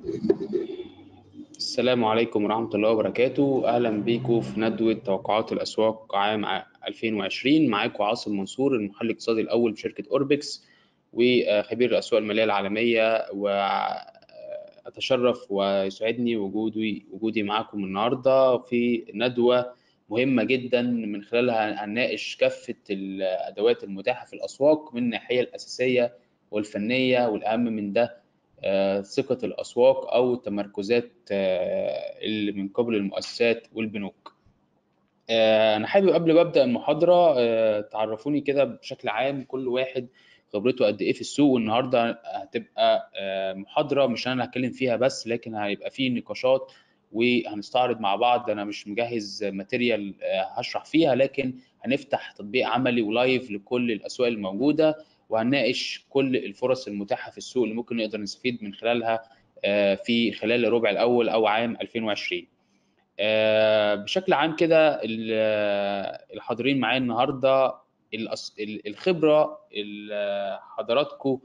السلام عليكم ورحمة الله وبركاته أهلا بيكم في ندوة توقعات الأسواق عام 2020 معاكم عاصم منصور المحلل الاقتصادي الأول بشركة أوربكس وخبير الأسواق المالية العالمية وأتشرف ويسعدني وجودي وجودي معاكم النهاردة في ندوة مهمة جدا من خلالها هنناقش كافة الأدوات المتاحة في الأسواق من الناحية الأساسية والفنية والأهم من ده ثقة الأسواق أو التمركزات اللي من قبل المؤسسات والبنوك. أنا حابب قبل ما أبدأ المحاضرة تعرفوني كده بشكل عام كل واحد خبرته قد إيه في السوق والنهاردة هتبقى محاضرة مش أنا هتكلم فيها بس لكن هيبقى فيه نقاشات وهنستعرض مع بعض أنا مش مجهز ماتيريال هشرح فيها لكن هنفتح تطبيق عملي ولايف لكل الأسواق الموجودة وهنناقش كل الفرص المتاحه في السوق اللي ممكن نقدر نستفيد من خلالها في خلال الربع الاول او عام 2020 بشكل عام كده الحاضرين معايا النهارده الخبره اللي حضراتكم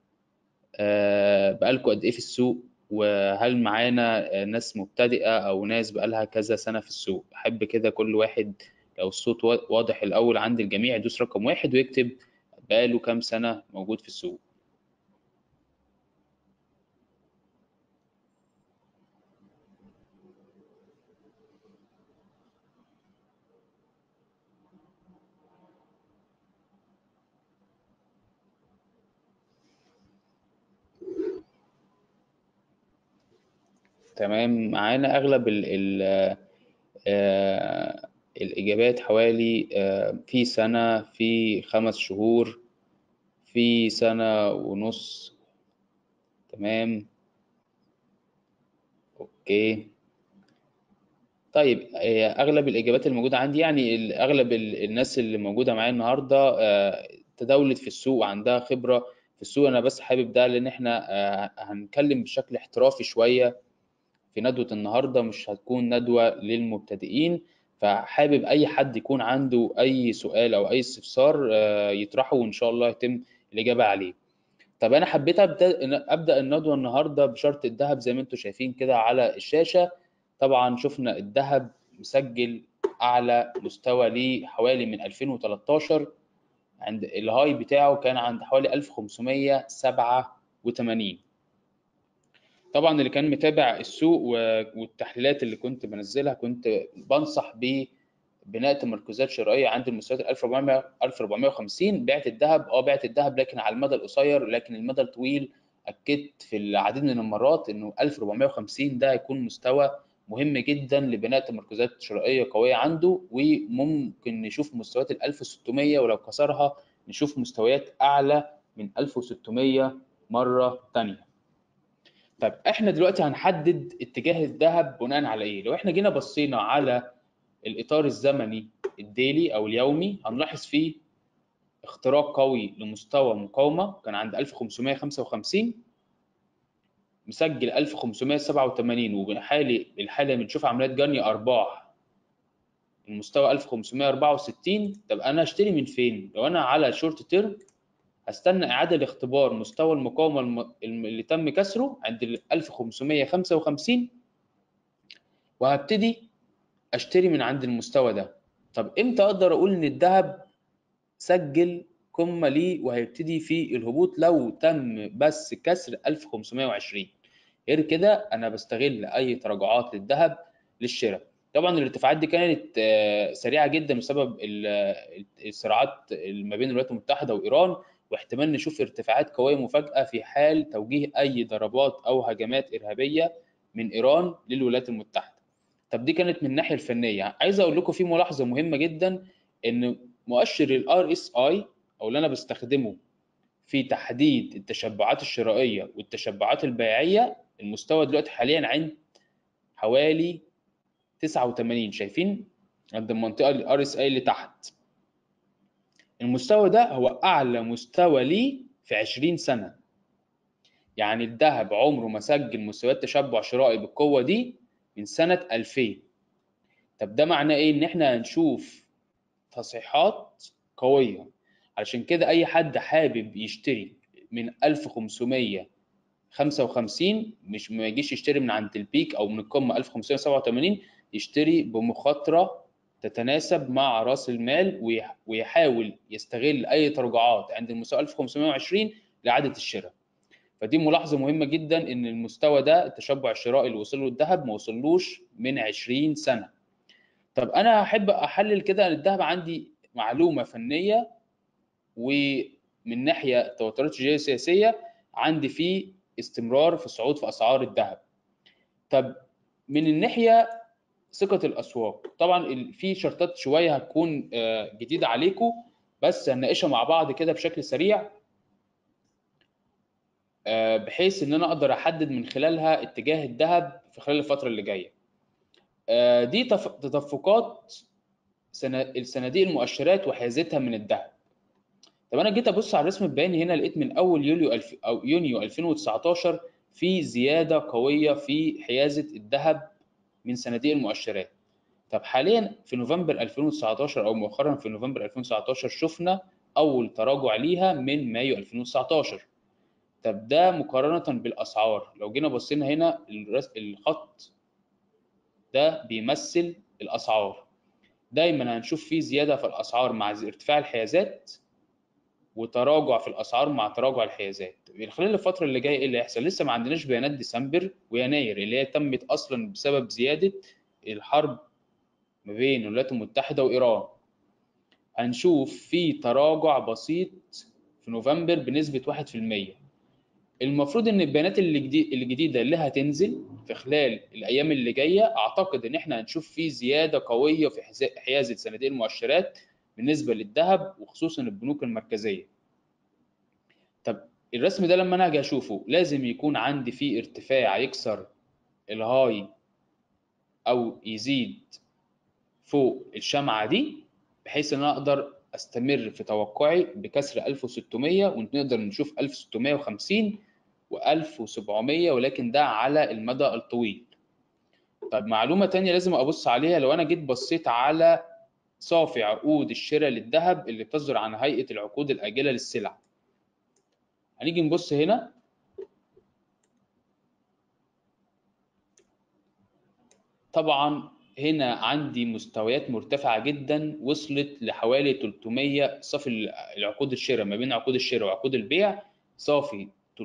بقالكم قد ايه في السوق وهل معانا ناس مبتدئه او ناس بقالها كذا سنه في السوق احب كده كل واحد لو الصوت واضح الاول عند الجميع يدوس رقم واحد ويكتب بقاله كام سنة موجود في السوق تمام معانا أغلب ال ال آه الإجابات حوالي في سنة في خمس شهور في سنة ونص تمام أوكي طيب أغلب الإجابات الموجودة عندي يعني أغلب الناس اللي موجودة معايا النهاردة تداولت في السوق وعندها خبرة في السوق أنا بس حابب ده لأن إحنا هنتكلم بشكل احترافي شوية في ندوة النهاردة مش هتكون ندوة للمبتدئين فحابب اي حد يكون عنده اي سؤال او اي استفسار يطرحه وان شاء الله يتم الاجابه عليه طب انا حبيت ابدا ابدا الندوه النهارده بشرط الذهب زي ما انتم شايفين كده على الشاشه طبعا شفنا الذهب مسجل اعلى مستوى ليه حوالي من 2013 عند الهاي بتاعه كان عند حوالي 1587 طبعا اللي كان متابع السوق والتحليلات اللي كنت بنزلها كنت بنصح ببناء تمركزات شرائيه عند المستويات 1400 1450 بعت الذهب اه بعت الذهب لكن على المدى القصير لكن المدى الطويل اكدت في العديد من المرات انه 1450 ده هيكون مستوى مهم جدا لبناء تمركزات شرائيه قويه عنده وممكن نشوف مستويات ال 1600 ولو كسرها نشوف مستويات اعلى من 1600 مره ثانيه طيب احنا دلوقتي هنحدد اتجاه الذهب بناء على ايه؟ لو احنا جينا بصينا على الاطار الزمني الديلي او اليومي هنلاحظ فيه اختراق قوي لمستوى مقاومه كان عند 1555 مسجل 1587 وبالحالي الحاله بنشوف عمليات جني ارباح المستوى 1564 طب انا اشتري من فين؟ لو انا على شورت تيرم هستنى إعادة لاختبار مستوى المقاومة اللي تم كسره عند ال 1555 وهبتدي أشتري من عند المستوى ده. طب إمتى أقدر أقول إن الذهب سجل قمة ليه وهيبتدي في الهبوط لو تم بس كسر 1520 غير كده أنا بستغل أي تراجعات للذهب للشراء. طبعا الارتفاعات دي كانت سريعة جدا بسبب الصراعات ما بين الولايات المتحدة وإيران واحتمال نشوف ارتفاعات قويه مفاجاه في حال توجيه اي ضربات او هجمات ارهابيه من ايران للولايات المتحده. طب دي كانت من الناحيه الفنيه، عايز اقول لكم في ملاحظه مهمه جدا ان مؤشر الار اس اي او اللي انا بستخدمه في تحديد التشبعات الشرائيه والتشبعات البيعيه المستوى دلوقتي حاليا عند حوالي 89 شايفين عند المنطقه الار اس اي اللي تحت المستوى ده هو اعلى مستوى ليه في 20 سنه يعني الذهب عمره ما سجل مستويات تشبع شرائي بالقوه دي من سنه 2000 طب ده معناه ايه ان احنا هنشوف تصحيحات قويه علشان كده اي حد حابب يشتري من 1500 55 مش ما يجيش يشتري من عند البيك او من القمه 1587 يشتري بمخاطره تتناسب مع راس المال ويحاول يستغل اي تراجعات عند المستوى 1520 لاعاده الشراء فدي ملاحظه مهمه جدا ان المستوى ده التشبع الشرائي اللي وصل له الذهب ما وصلوش من 20 سنه طب انا هحب احلل كده الذهب عندي معلومه فنيه ومن ناحيه التوترات الجيوسياسيه عندي فيه استمرار في الصعود في اسعار الذهب طب من الناحيه ثقه الاسواق طبعا في شرطات شويه هتكون جديده عليكم بس هنناقشها مع بعض كده بشكل سريع بحيث ان انا اقدر احدد من خلالها اتجاه الذهب في خلال الفتره اللي جايه دي تدفقات الصناديق المؤشرات وحيازتها من الذهب طب انا جيت ابص على الرسم البياني هنا لقيت من اول يوليو الف او يونيو 2019 في زياده قويه في حيازه الذهب من صناديق المؤشرات طب حاليا في نوفمبر 2019 او مؤخرا في نوفمبر 2019 شفنا اول تراجع ليها من مايو 2019 طب ده مقارنه بالاسعار لو جينا بصينا هنا الخط ده بيمثل الاسعار دايما هنشوف فيه زياده في الاسعار مع ارتفاع الحيازات وتراجع في الاسعار مع تراجع الحيازات خلال الفتره اللي جايه ايه اللي هيحصل لسه ما عندناش بيانات ديسمبر ويناير اللي هي تمت اصلا بسبب زياده الحرب ما بين الولايات المتحده وايران هنشوف في تراجع بسيط في نوفمبر بنسبه 1% المفروض ان البيانات الجديده اللي هتنزل في خلال الايام اللي جايه اعتقد ان احنا هنشوف في زياده قويه في حيازه صناديق المؤشرات بالنسبه للذهب وخصوصا البنوك المركزيه طب الرسم ده لما انا اجي اشوفه لازم يكون عندي فيه ارتفاع يكسر الهاي او يزيد فوق الشمعه دي بحيث ان انا اقدر استمر في توقعي بكسر 1600 ونقدر نشوف 1650 و1700 ولكن ده على المدى الطويل طب معلومه تانية لازم ابص عليها لو انا جيت بصيت على صافي عقود الشراء للذهب اللي بتصدر عن هيئه العقود الاجله للسلع هنيجي نبص هنا طبعا هنا عندي مستويات مرتفعه جدا وصلت لحوالي 300 صافي العقود الشراء ما بين عقود الشراء وعقود البيع صافي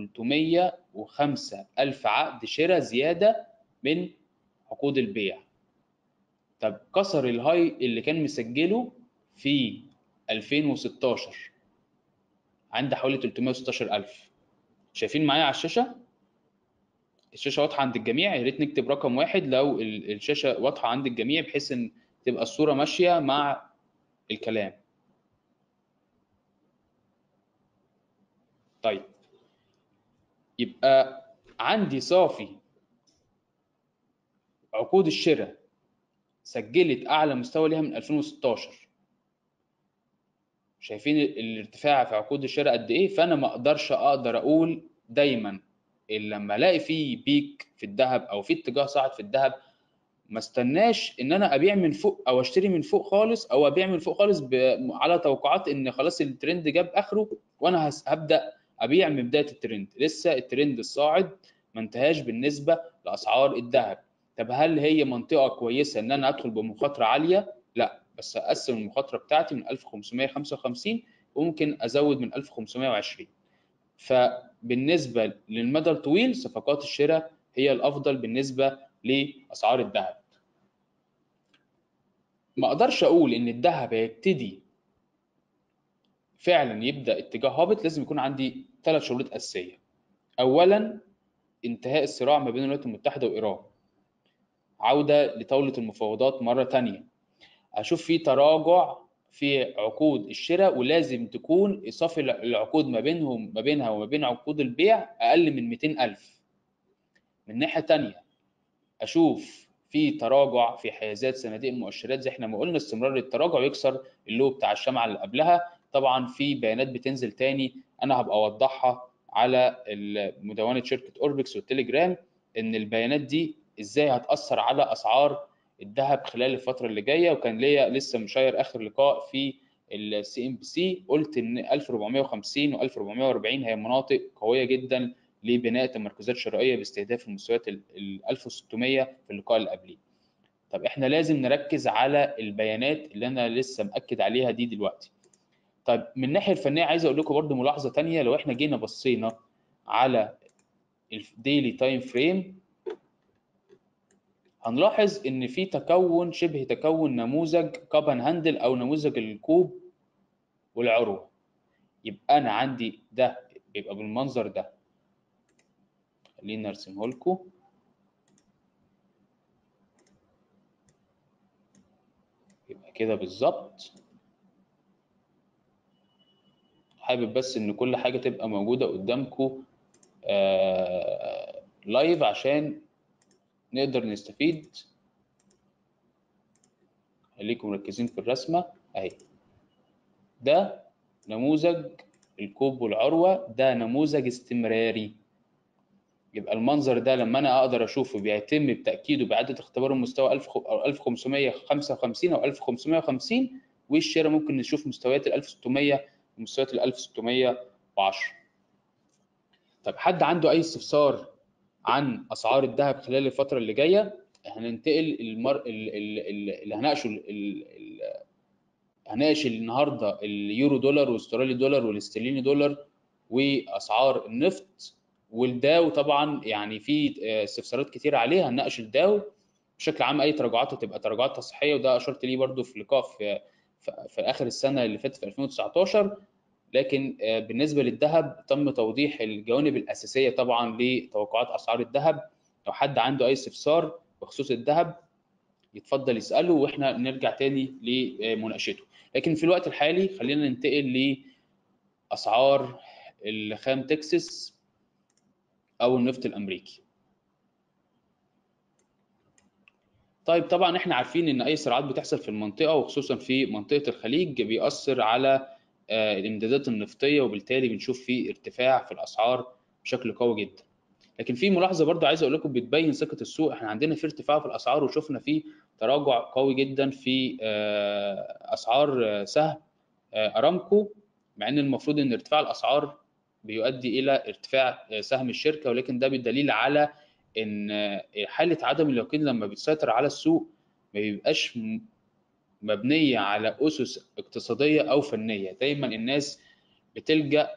305 ألف عقد شراء زيادة من عقود البيع طب كسر الهاي اللي كان مسجله في 2016 عند حوالي 316 ألف شايفين معايا على الشاشة الشاشة واضحة عند الجميع يا ريت نكتب رقم واحد لو الشاشة واضحة عند الجميع بحيث ان تبقى الصورة ماشية مع الكلام طيب يبقى عندي صافي عقود الشراء سجلت اعلى مستوى ليها من 2016 شايفين الارتفاع في عقود الشراء قد ايه فانا ما اقدرش اقدر اقول دايما لما الاقي فيه بيك في الذهب او في اتجاه صاعد في الذهب ما استناش ان انا ابيع من فوق او اشتري من فوق خالص او ابيع من فوق خالص على توقعات ان خلاص الترند جاب اخره وانا هبدا ابيع من بدايه الترند لسه الترند الصاعد ما انتهاش بالنسبه لاسعار الذهب طب هل هي منطقه كويسه ان انا ادخل بمخاطره عاليه لا بس اقسم المخاطره بتاعتي من 1555 وممكن ازود من 1520 فبالنسبه للمدى الطويل صفقات الشراء هي الافضل بالنسبه لاسعار الذهب ما اقدرش اقول ان الذهب هيبتدي فعلا يبدا اتجاه هابط لازم يكون عندي ثلاث شروط اساسيه اولا انتهاء الصراع ما بين الولايات المتحده وايران عوده لطاوله المفاوضات مره ثانيه اشوف في تراجع في عقود الشراء ولازم تكون صافي العقود ما بينهم ما بينها وما بين عقود البيع اقل من 200000 من ناحيه ثانيه اشوف في تراجع في حيازات صناديق المؤشرات زي احنا ما قلنا استمرار التراجع ويكسر اللو بتاع الشمعه اللي قبلها طبعا في بيانات بتنزل تاني انا هبقى اوضحها على مدونه شركه اوربكس والتليجرام ان البيانات دي ازاي هتاثر على اسعار الذهب خلال الفتره اللي جايه وكان ليا لسه مشاير اخر لقاء في السي ام بي سي قلت ان 1450 و1440 هي مناطق قويه جدا لبناء تمركزات شرائيه باستهداف المستويات ال 1600 في اللقاء اللي قبليه. طب احنا لازم نركز على البيانات اللي انا لسه مأكد عليها دي دلوقتي. طيب من الناحيه الفنيه عايز اقول لكم برده ملاحظه ثانيه لو احنا جينا بصينا على الديلي تايم فريم هنلاحظ ان في تكون شبه تكون نموذج كابن هاندل او نموذج الكوب والعروه يبقى انا عندي ده يبقى بالمنظر ده خليني ارسمه لكم يبقى كده بالظبط حابب بس ان كل حاجه تبقى موجوده قدامكم آه لايف عشان نقدر نستفيد خليكم مركزين في الرسمه اهي ده نموذج الكوب والعروه ده نموذج استمراري يبقى المنظر ده لما انا اقدر اشوفه بيتم بتاكيده باعاده اختبار المستوى 1555 او 1550 والشراء ممكن نشوف مستويات ال 1600 ومستويات ال 1610 طب حد عنده اي استفسار عن اسعار الذهب خلال الفتره اللي جايه هننتقل المر... اللي هناقشه ال... ال... هناقش النهارده اليورو دولار والاسترالي دولار والاسترليني دولار واسعار النفط والداو طبعا يعني في استفسارات كتير عليه هنناقش الداو بشكل عام اي تراجعات هتبقى تراجعات تصحيحيه وده اشرت ليه برده في لقاء في في اخر السنه اللي فاتت في 2019 لكن بالنسبه للذهب تم توضيح الجوانب الاساسيه طبعا لتوقعات اسعار الذهب لو حد عنده اي استفسار بخصوص الذهب يتفضل يساله واحنا نرجع تاني لمناقشته لكن في الوقت الحالي خلينا ننتقل لاسعار الخام تكساس او النفط الامريكي طيب طبعا احنا عارفين ان اي صراعات بتحصل في المنطقه وخصوصا في منطقه الخليج بيأثر على الامدادات النفطيه وبالتالي بنشوف في ارتفاع في الاسعار بشكل قوي جدا لكن في ملاحظه برضو عايز اقول لكم بتبين ثقه السوق احنا عندنا في ارتفاع في الاسعار وشفنا في تراجع قوي جدا في اسعار سهم ارامكو مع ان المفروض ان ارتفاع الاسعار بيؤدي الى ارتفاع سهم الشركه ولكن ده بالدليل على ان حاله عدم اليقين لما بتسيطر على السوق ما بيبقاش مبنيه على اسس اقتصاديه او فنيه دايما الناس بتلجا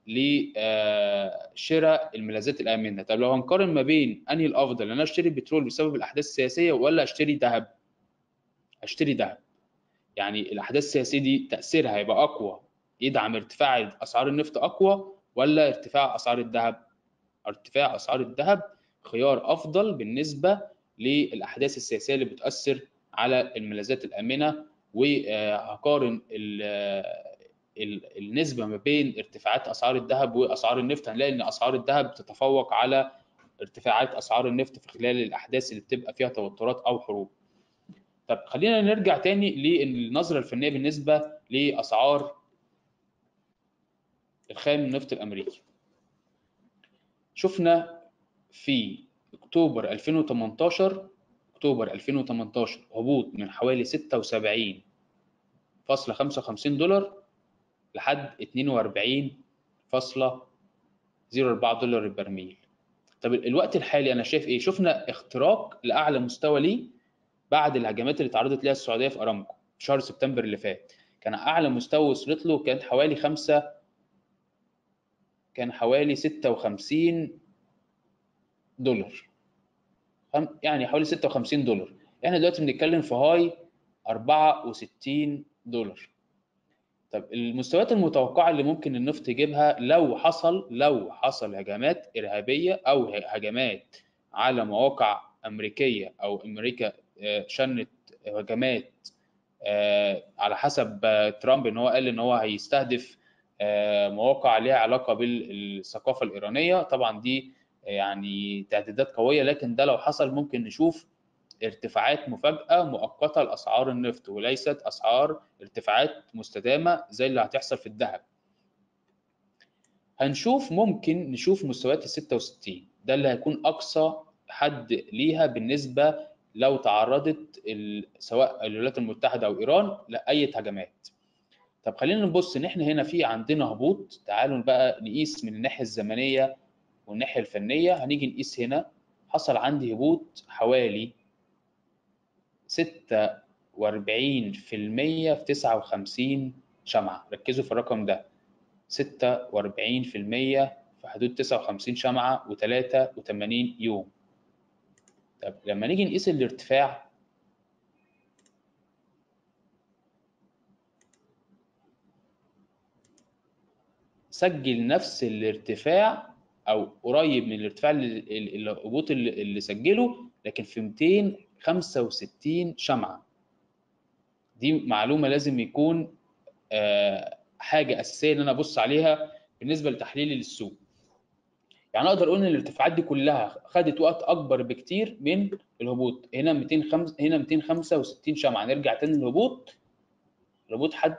لشراء الملاذات الامنه طب لو هنقارن ما بين انهي الافضل ان انا اشتري بترول بسبب الاحداث السياسيه ولا اشتري ذهب اشتري ذهب يعني الاحداث السياسيه دي تاثيرها هيبقى اقوى يدعم ارتفاع اسعار النفط اقوى ولا ارتفاع اسعار الذهب ارتفاع اسعار الذهب خيار افضل بالنسبه للاحداث السياسيه اللي بتاثر على الملاذات الامنه وهقارن النسبه ما بين ارتفاعات اسعار الذهب واسعار النفط هنلاقي ان اسعار الذهب تتفوق على ارتفاعات اسعار النفط في خلال الاحداث اللي بتبقى فيها توترات او حروب. طب خلينا نرجع تاني للنظره الفنيه بالنسبه لاسعار الخام النفط الامريكي. شفنا في اكتوبر 2018 اكتوبر 2018 هبوط من حوالي 76.55 دولار لحد 42.04 دولار البرميل. طب الوقت الحالي انا شايف ايه؟ شفنا اختراق لاعلى مستوى ليه بعد الهجمات اللي تعرضت ليها السعوديه في ارامكو في شهر سبتمبر اللي فات. كان اعلى مستوى وصلت له كانت حوالي 5 كان حوالي 56 دولار يعني حوالي 56 دولار احنا دلوقتي بنتكلم في هاي 64 دولار طب المستويات المتوقعه اللي ممكن النفط يجيبها لو حصل لو حصل هجمات ارهابيه او هجمات على مواقع امريكيه او امريكا شنت هجمات على حسب ترامب ان هو قال ان هو هيستهدف مواقع ليها علاقه بالثقافه الايرانيه طبعا دي يعني تهديدات قويه لكن ده لو حصل ممكن نشوف ارتفاعات مفاجاه مؤقته لاسعار النفط وليست اسعار ارتفاعات مستدامه زي اللي هتحصل في الذهب هنشوف ممكن نشوف مستويات ال 66 ده اللي هيكون اقصى حد ليها بالنسبه لو تعرضت سواء الولايات المتحده او ايران لاي هجمات طب خلينا نبص ان احنا هنا في عندنا هبوط تعالوا بقى نقيس من الناحيه الزمنيه والناحيه الفنيه هنيجي نقيس هنا حصل عندي هبوط حوالي 46% في 59 شمعة ركزوا في الرقم ده 46% في حدود 59 شمعة و83 يوم طب لما نيجي نقيس الارتفاع سجل نفس الارتفاع او قريب من الارتفاع اللي الهبوط اللي, اللي سجله لكن في 265 شمعة دي معلومة لازم يكون آه حاجة أساسية إن أنا أبص عليها بالنسبة لتحليلي للسوق. يعني أقدر أقول إن الارتفاعات دي كلها خدت وقت أكبر بكتير من الهبوط، هنا 205 هنا 265 شمعة، نرجع تاني للهبوط الهبوط حد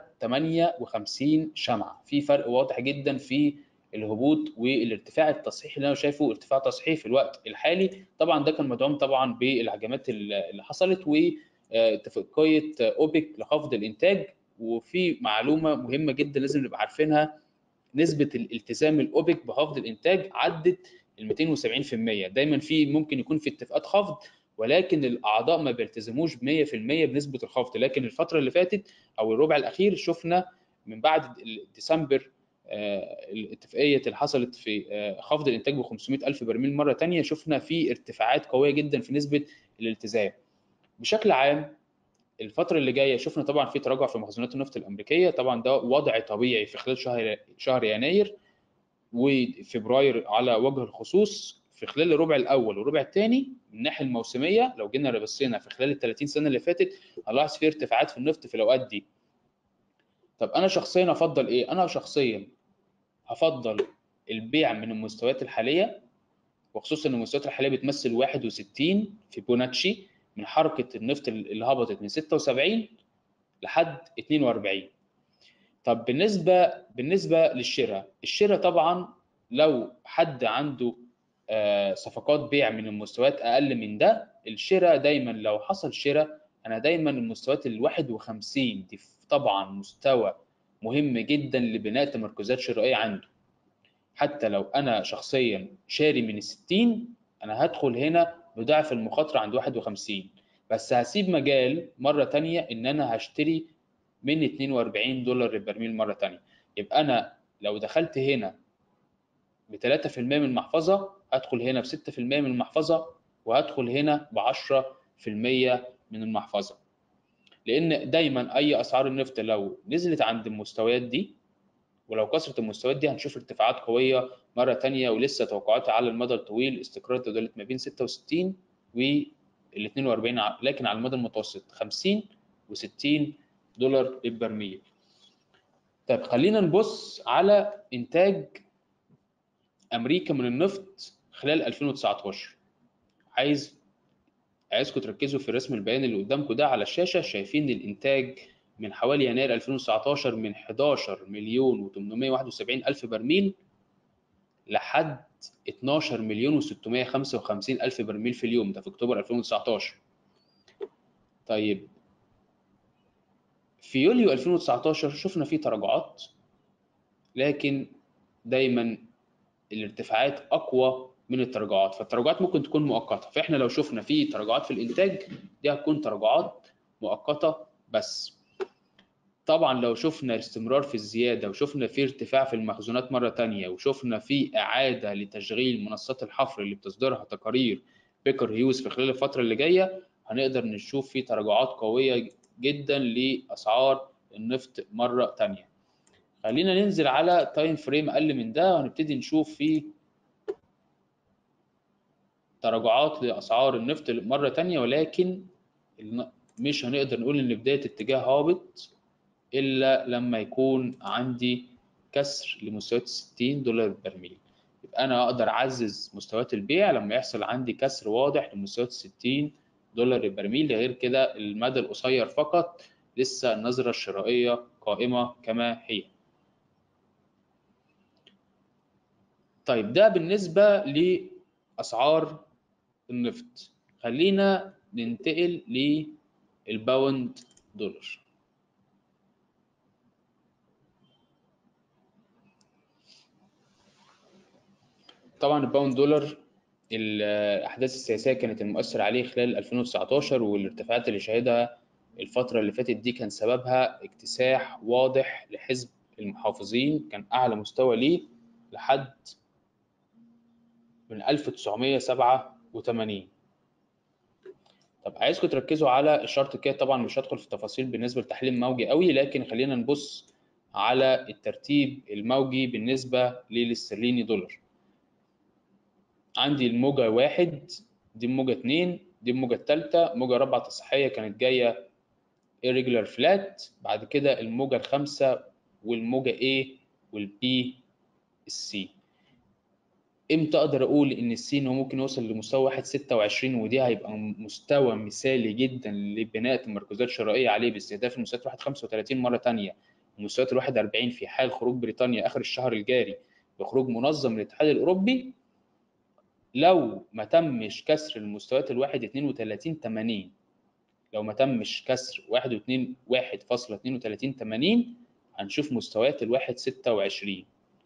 58 شمعة، في فرق واضح جدا في الهبوط والارتفاع التصحيحي اللي انا شايفه ارتفاع تصحيحي في الوقت الحالي طبعا ده كان مدعوم طبعا بالهجمات اللي حصلت واتفاقيه اوبك لخفض الانتاج وفي معلومه مهمه جدا لازم نبقى عارفينها نسبه الالتزام الاوبك بخفض الانتاج عدت ال 270% دايما في ممكن يكون في اتفاقات خفض ولكن الاعضاء ما بيلتزموش ب 100% بنسبه الخفض لكن الفتره اللي فاتت او الربع الاخير شفنا من بعد ديسمبر الاتفاقيه اللي حصلت في خفض الانتاج ب 500 الف برميل مره ثانيه شفنا في ارتفاعات قويه جدا في نسبه الالتزام بشكل عام الفتره اللي جايه شفنا طبعا في تراجع في مخزونات النفط الامريكيه طبعا ده وضع طبيعي في خلال شهر شهر يناير وفبراير على وجه الخصوص في خلال الربع الاول والربع الثاني من الناحيه الموسميه لو جينا بصينا في خلال ال 30 سنه اللي فاتت هنلاحظ في ارتفاعات في النفط في الاوقات دي طب انا شخصيا افضل ايه انا شخصيا هفضل البيع من المستويات الحاليه وخصوصا ان المستويات الحاليه بتمثل 61 فيبوناتشي من حركه النفط اللي هبطت من 76 لحد 42 طب بالنسبه بالنسبه للشراء الشراء طبعا لو حد عنده صفقات بيع من المستويات اقل من ده الشراء دايما لو حصل شراء انا دايما المستويات ال 51 دي طبعا مستوى مهم جدا لبناء تمركزات شرائيه عنده حتى لو انا شخصيا شاري من ال 60 انا هدخل هنا بضعف المخاطره عند 51 بس هسيب مجال مره ثانيه ان انا هشتري من 42 دولار البرميل مره ثانيه يبقى انا لو دخلت هنا ب 3% من المحفظه ادخل هنا ب 6% من المحفظه وهدخل هنا ب 10% من المحفظه لان دايما اي اسعار النفط لو نزلت عند المستويات دي ولو كسرت المستويات دي هنشوف ارتفاعات قويه مره ثانيه ولسه توقعاتها على المدى الطويل استقرار تداولت ما بين 66 وال 42 لكن على المدى المتوسط 50 و60 دولار للبرميل. طيب خلينا نبص على انتاج امريكا من النفط خلال 2019 عايز عايزكم تركزوا في الرسم البياني اللي قدامكم ده على الشاشه شايفين الانتاج من حوالي يناير 2019 من 11 مليون و871 الف برميل لحد 12 مليون و655 الف برميل في اليوم ده في اكتوبر 2019 طيب في يوليو 2019 شفنا فيه تراجعات لكن دايما الارتفاعات اقوى من التراجعات فالتراجعات ممكن تكون مؤقته فاحنا لو شفنا في تراجعات في الانتاج دي هتكون تراجعات مؤقته بس طبعا لو شفنا استمرار في الزياده وشفنا في ارتفاع في المخزونات مره تانية وشفنا في اعاده لتشغيل منصات الحفر اللي بتصدرها تقارير بيكر هيوز في خلال الفتره اللي جايه هنقدر نشوف في تراجعات قويه جدا لاسعار النفط مره تانية خلينا ننزل على تايم فريم اقل من ده وهنبتدي نشوف في تراجعات لاسعار النفط مره تانية ولكن مش هنقدر نقول ان بدايه اتجاه هابط الا لما يكون عندي كسر لمستويات 60 دولار البرميل يبقى انا اقدر اعزز مستويات البيع لما يحصل عندي كسر واضح لمستويات 60 دولار البرميل غير كده المدى القصير فقط لسه النظره الشرائيه قائمه كما هي طيب ده بالنسبه لاسعار النفط خلينا ننتقل للباوند دولار طبعا الباوند دولار الاحداث السياسيه كانت المؤثر عليه خلال 2019 والارتفاعات اللي شهدها الفتره اللي فاتت دي كان سببها اكتساح واضح لحزب المحافظين كان اعلى مستوى ليه لحد من 1987 طب عايزكم تركزوا على الشرط كده طبعا مش هدخل في التفاصيل بالنسبه لتحليل موجي قوي لكن خلينا نبص على الترتيب الموجي بالنسبه للاسترليني دولار عندي الموجة واحد دي الموجة اتنين دي الموجة التالتة الموجة الرابعة التصحيحية كانت جاية irregular flat بعد كده الموجة الخامسة والموجة A والبي السي امتى اقدر اقول ان السين هو ممكن يوصل لمستوى واحد ستة وعشرين ودي هيبقى مستوى مثالي جدا لبناء تمركزات شرائية عليه باستهداف المستويات واحد خمسة وتلاتين مرة تانية ومستويات الواحد أربعين في حال خروج بريطانيا آخر الشهر الجاري بخروج منظم من الاتحاد الأوروبي لو ما تمش كسر المستويات الواحد اتنين وتلاتين تمانين لو ما تمش كسر واحد واتنين واحد فاصلة اتنين وتلاتين تمانين هنشوف مستويات الواحد ستة وعشرين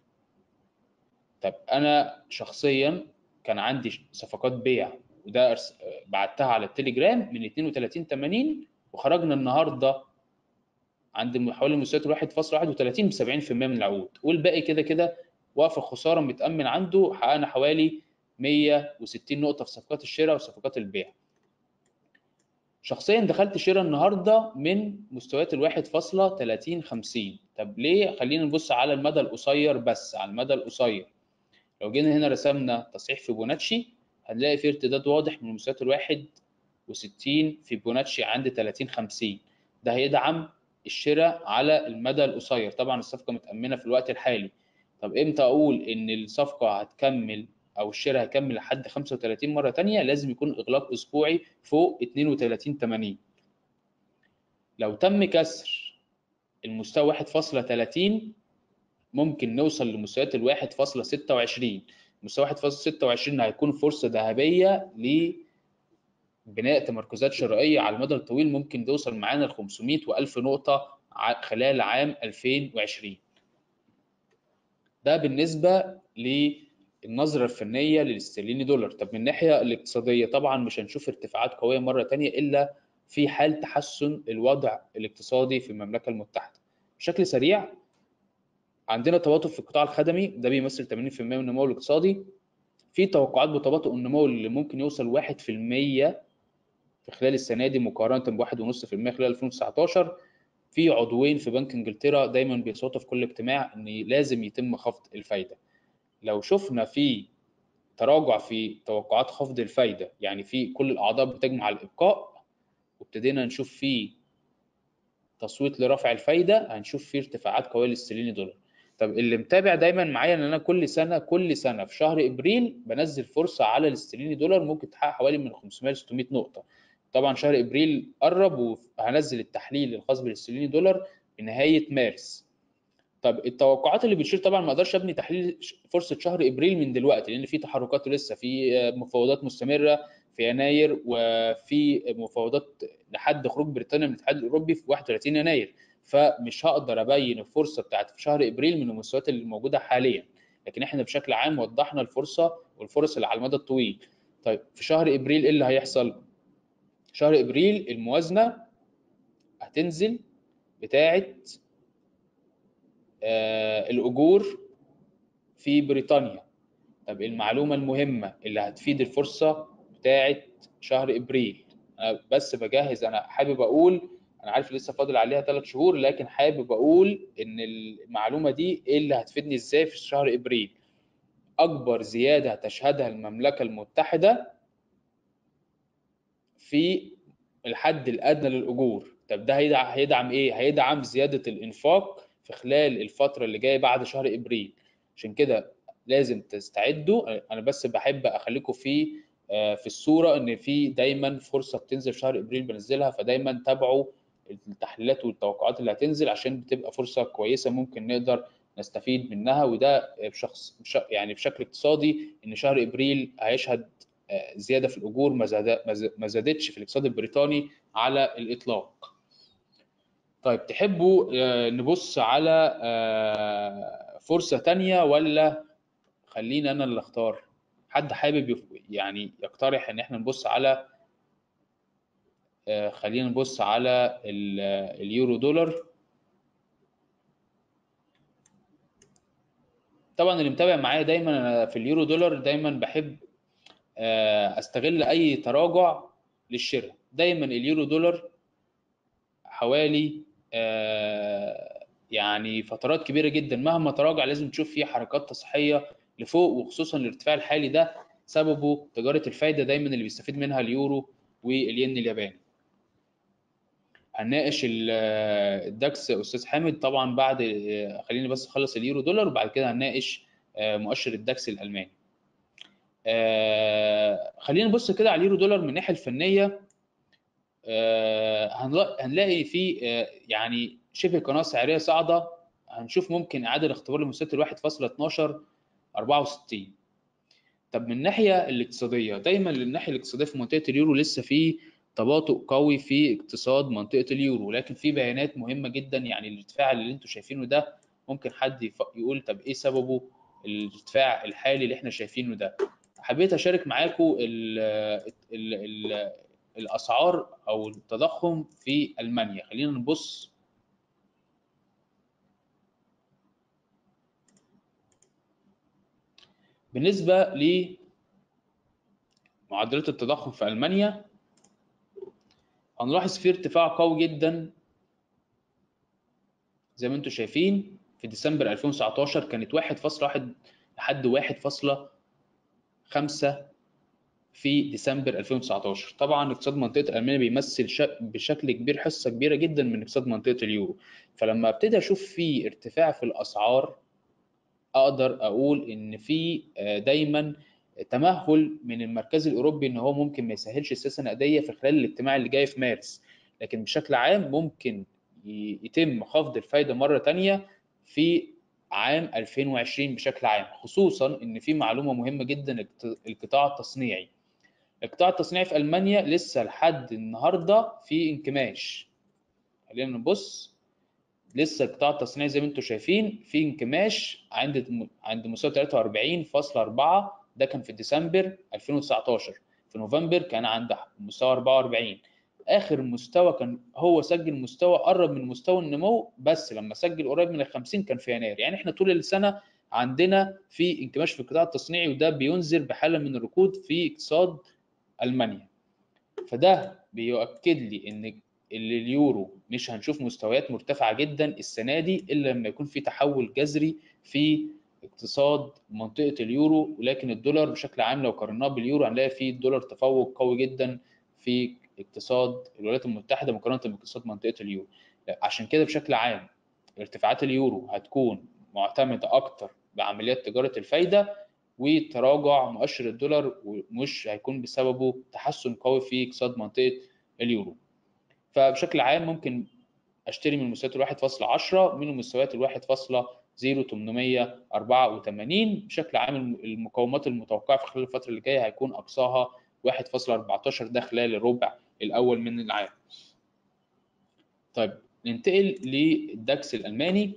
طب أنا شخصيا كان عندي صفقات بيع وده بعتها على التليجرام من اتنين وتلاتين تمانين وخرجنا النهارده عند حوالي مستويات الواحد فاصلة واحد وتلاتين بسبعين في المية من العقود والباقي كده كده واقف الخسارة متأمن عنده حققنا حوالي 160 نقطة في صفقات الشراء وصفقات البيع. شخصيا دخلت شراء النهارده من مستويات الواحد فاصلة 30 50 طب ليه؟ خلينا نبص على المدى القصير بس على المدى القصير. لو جينا هنا رسمنا تصحيح فيبوناتشي هنلاقي في ارتداد واضح من مستويات الواحد وستين فيبوناتشي عند 30 50 ده هيدعم الشراء على المدى القصير طبعا الصفقة متأمنة في الوقت الحالي طب امتى اقول ان الصفقة هتكمل او الشراء هيكمل لحد 35 مره ثانيه لازم يكون اغلاق اسبوعي فوق 32 80 لو تم كسر المستوى 1.30 ممكن نوصل لمستويات ال 1.26 مستوى 1.26 هيكون فرصه ذهبيه لبناء تمركزات شرائيه على المدى الطويل ممكن توصل معانا ل 500 و1000 نقطه خلال عام 2020 ده بالنسبه ل النظرة الفنية للاسترليني دولار طب من الناحية الاقتصادية طبعا مش هنشوف ارتفاعات قوية مرة تانية إلا في حال تحسن الوضع الاقتصادي في المملكة المتحدة بشكل سريع عندنا تباطؤ في القطاع الخدمي ده بيمثل 80% من النمو الاقتصادي في توقعات بتباطؤ النمو اللي ممكن يوصل 1% في خلال السنة دي مقارنة ب 1.5% خلال 2019 في عضوين في بنك انجلترا دايما بيصوتوا في كل اجتماع ان لازم يتم خفض الفايده لو شفنا في تراجع في توقعات خفض الفايده يعني في كل الاعضاء بتجمع على الابقاء وابتدينا نشوف في تصويت لرفع الفايده هنشوف في ارتفاعات قويه للسليني دولار طب اللي متابع دايما معايا ان انا كل سنه كل سنه في شهر ابريل بنزل فرصه على الاسترليني دولار ممكن تحقق حوالي من 500 ل 600 نقطه طبعا شهر ابريل قرب وهنزل التحليل الخاص بالاسترليني دولار بنهايه مارس طب التوقعات اللي بتشير طبعا ما اقدرش ابني تحليل فرصه شهر ابريل من دلوقتي لان في تحركات لسه في مفاوضات مستمره في يناير وفي مفاوضات لحد خروج بريطانيا من الاتحاد الاوروبي في 31 يناير فمش هقدر ابين الفرصه بتاعت في شهر ابريل من المستويات اللي موجوده حاليا لكن احنا بشكل عام وضحنا الفرصه والفرص اللي على المدى الطويل طيب في شهر ابريل ايه اللي هيحصل شهر ابريل الموازنه هتنزل بتاعه آه الاجور في بريطانيا طب المعلومه المهمه اللي هتفيد الفرصه بتاعه شهر ابريل انا بس بجهز انا حابب اقول انا عارف لسه فاضل عليها ثلاث شهور لكن حابب اقول ان المعلومه دي ايه اللي هتفيدني ازاي في شهر ابريل اكبر زياده هتشهدها المملكه المتحده في الحد الادنى للاجور طب ده هيدعم, هيدعم ايه هيدعم زياده الانفاق في خلال الفتره اللي جايه بعد شهر ابريل عشان كده لازم تستعدوا انا بس بحب اخليكم في في الصوره ان في دايما فرصه بتنزل في شهر ابريل بنزلها فدايما تابعوا التحليلات والتوقعات اللي هتنزل عشان بتبقى فرصه كويسه ممكن نقدر نستفيد منها وده بشخص يعني بشكل اقتصادي ان شهر ابريل هيشهد زياده في الاجور ما زادتش في الاقتصاد البريطاني على الاطلاق. طيب تحبوا نبص على فرصه ثانيه ولا خليني انا اللي اختار حد حابب يف- يعني يقترح ان احنا نبص على آه، خلينا نبص على ال- اليورو دولار طبعا اللي متابع معايا دايما انا في اليورو دولار دايما بحب آه، استغل اي تراجع للشراء دايما اليورو دولار حوالي آه، يعني فترات كبيره جدا مهما تراجع لازم تشوف فيه حركات تصحيحيه لفوق وخصوصا الارتفاع الحالي ده سببه تجاره الفايده دايما اللي بيستفيد منها اليورو والين الياباني هنناقش ال- الداكس استاذ حامد طبعا بعد خليني بس اخلص اليورو دولار وبعد كده هنناقش آه، مؤشر الداكس الالماني آه، خلينا نبص كده على اليورو دولار من الناحيه الفنيه آه، هنلا- هنلاقي في آه، يعني شبه قناه سعريه صاعده هنشوف ممكن اعاده اختبار لمستوى 1.12 64 طب من الناحيه الاقتصاديه دايما الناحيه الاقتصاديه في منطقه اليورو لسه في تباطؤ قوي في اقتصاد منطقه اليورو لكن في بيانات مهمه جدا يعني الارتفاع اللي انتم شايفينه ده ممكن حد يف- يقول طب ايه سببه الارتفاع الحالي اللي احنا شايفينه ده حبيت اشارك معاكم ال ال ال الاسعار او التضخم في المانيا خلينا نبص بالنسبه لمعدلات التضخم في المانيا هنلاحظ في ارتفاع قوي جدا زي ما انتم شايفين في ديسمبر 2019 كانت 1.1 لحد 1.5 في ديسمبر 2019 طبعا اقتصاد منطقه المانيا بيمثل ش- بشكل كبير حصه كبيره جدا من اقتصاد منطقه اليورو فلما ابتدي اشوف في ارتفاع في الاسعار اقدر اقول ان في آه، دايما تمهل من المركز الاوروبي ان هو ممكن ما يسهلش السياسه النقديه في خلال الاجتماع اللي جاي في مارس لكن بشكل عام ممكن ي- يتم خفض الفايده مره تانية في عام 2020 بشكل عام خصوصا ان في معلومه مهمه جدا القط- القطاع التصنيعي القطاع التصنيعي في المانيا لسه لحد النهارده في انكماش خلينا نبص لسه القطاع التصنيعي زي ما انتم شايفين في انكماش عند عند مستوى 43.4 ده كان في ديسمبر 2019 في نوفمبر كان عند مستوى 44 اخر مستوى كان هو سجل مستوى قرب من مستوى النمو بس لما سجل قريب من ال 50 كان في يناير يعني احنا طول السنه عندنا في انكماش في القطاع التصنيعي وده بينذر بحاله من الركود في اقتصاد المانيا فده بيؤكد لي ان اللي اليورو مش هنشوف مستويات مرتفعه جدا السنه دي الا لما يكون في تحول جذري في اقتصاد منطقه اليورو ولكن الدولار بشكل عام لو قارناه باليورو هنلاقي فيه الدولار تفوق قوي جدا في اقتصاد الولايات المتحده مقارنه باقتصاد منطقه اليورو عشان كده بشكل عام ارتفاعات اليورو هتكون معتمده اكتر بعمليات تجاره الفايده وتراجع مؤشر الدولار ومش هيكون بسببه تحسن قوي في اقتصاد منطقه اليورو فبشكل عام ممكن اشتري من مستويات الواحد فاصلة عشرة من المستويات الواحد فاصلة زيرو تمنمية أربعة وتمانين بشكل عام المقاومات المتوقعة في خلال الفترة اللي جاية هيكون أقصاها واحد فاصلة أربعتاشر ده خلال الربع الأول من العام طيب ننتقل للداكس الألماني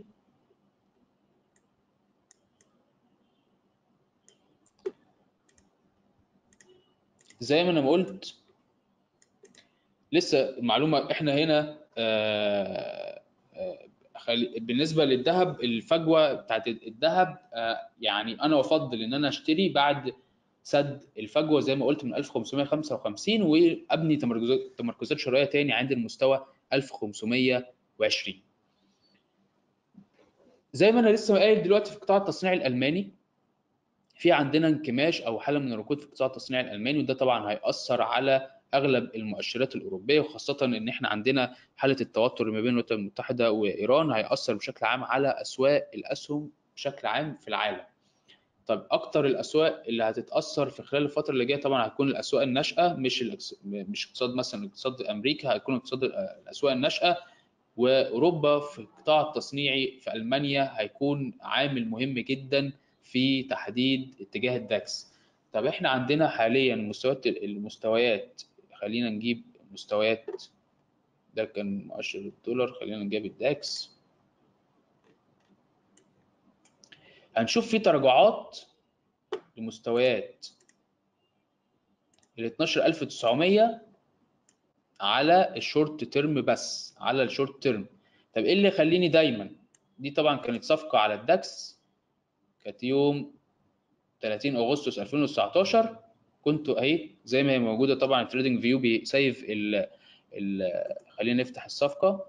زي ما انا قلت لسه المعلومه احنا هنا آه، آه، خلي- بالنسبه للذهب الفجوه بتاعت الذهب آه، يعني انا افضل ان انا اشتري بعد سد الفجوه زي ما قلت من 1555 وابني تمركزات تمركزات شرائيه تاني عند المستوى 1520 زي ما انا لسه قايل دلوقتي في القطاع التصنيعي الالماني في عندنا انكماش او حاله من الركود في القطاع التصنيعي الالماني وده طبعا هيأثر على اغلب المؤشرات الاوروبيه وخاصه ان احنا عندنا حاله التوتر ما بين الولايات المتحده وايران هيأثر بشكل عام على اسواق الاسهم بشكل عام في العالم. طب اكتر الاسواق اللي هتتاثر في خلال الفتره اللي جايه طبعا هتكون الاسواق الناشئه مش الأكس... مش اقتصاد مثلا اقتصاد امريكا هيكون اقتصاد الاسواق الناشئه واوروبا في القطاع التصنيعي في المانيا هيكون عامل مهم جدا في تحديد اتجاه الداكس طب احنا عندنا حاليا مستويات المستويات خلينا نجيب مستويات ده كان مؤشر الدولار خلينا نجيب الداكس هنشوف في تراجعات لمستويات ال 12900 على الشورت تيرم بس على الشورت تيرم طب ايه اللي يخليني دايما دي طبعا كانت صفقه على الداكس كانت يوم 30 اغسطس 2019 كنت اهي زي ما هي موجوده طبعا التريدنج فيو بيسيف ال ال خلينا نفتح الصفقه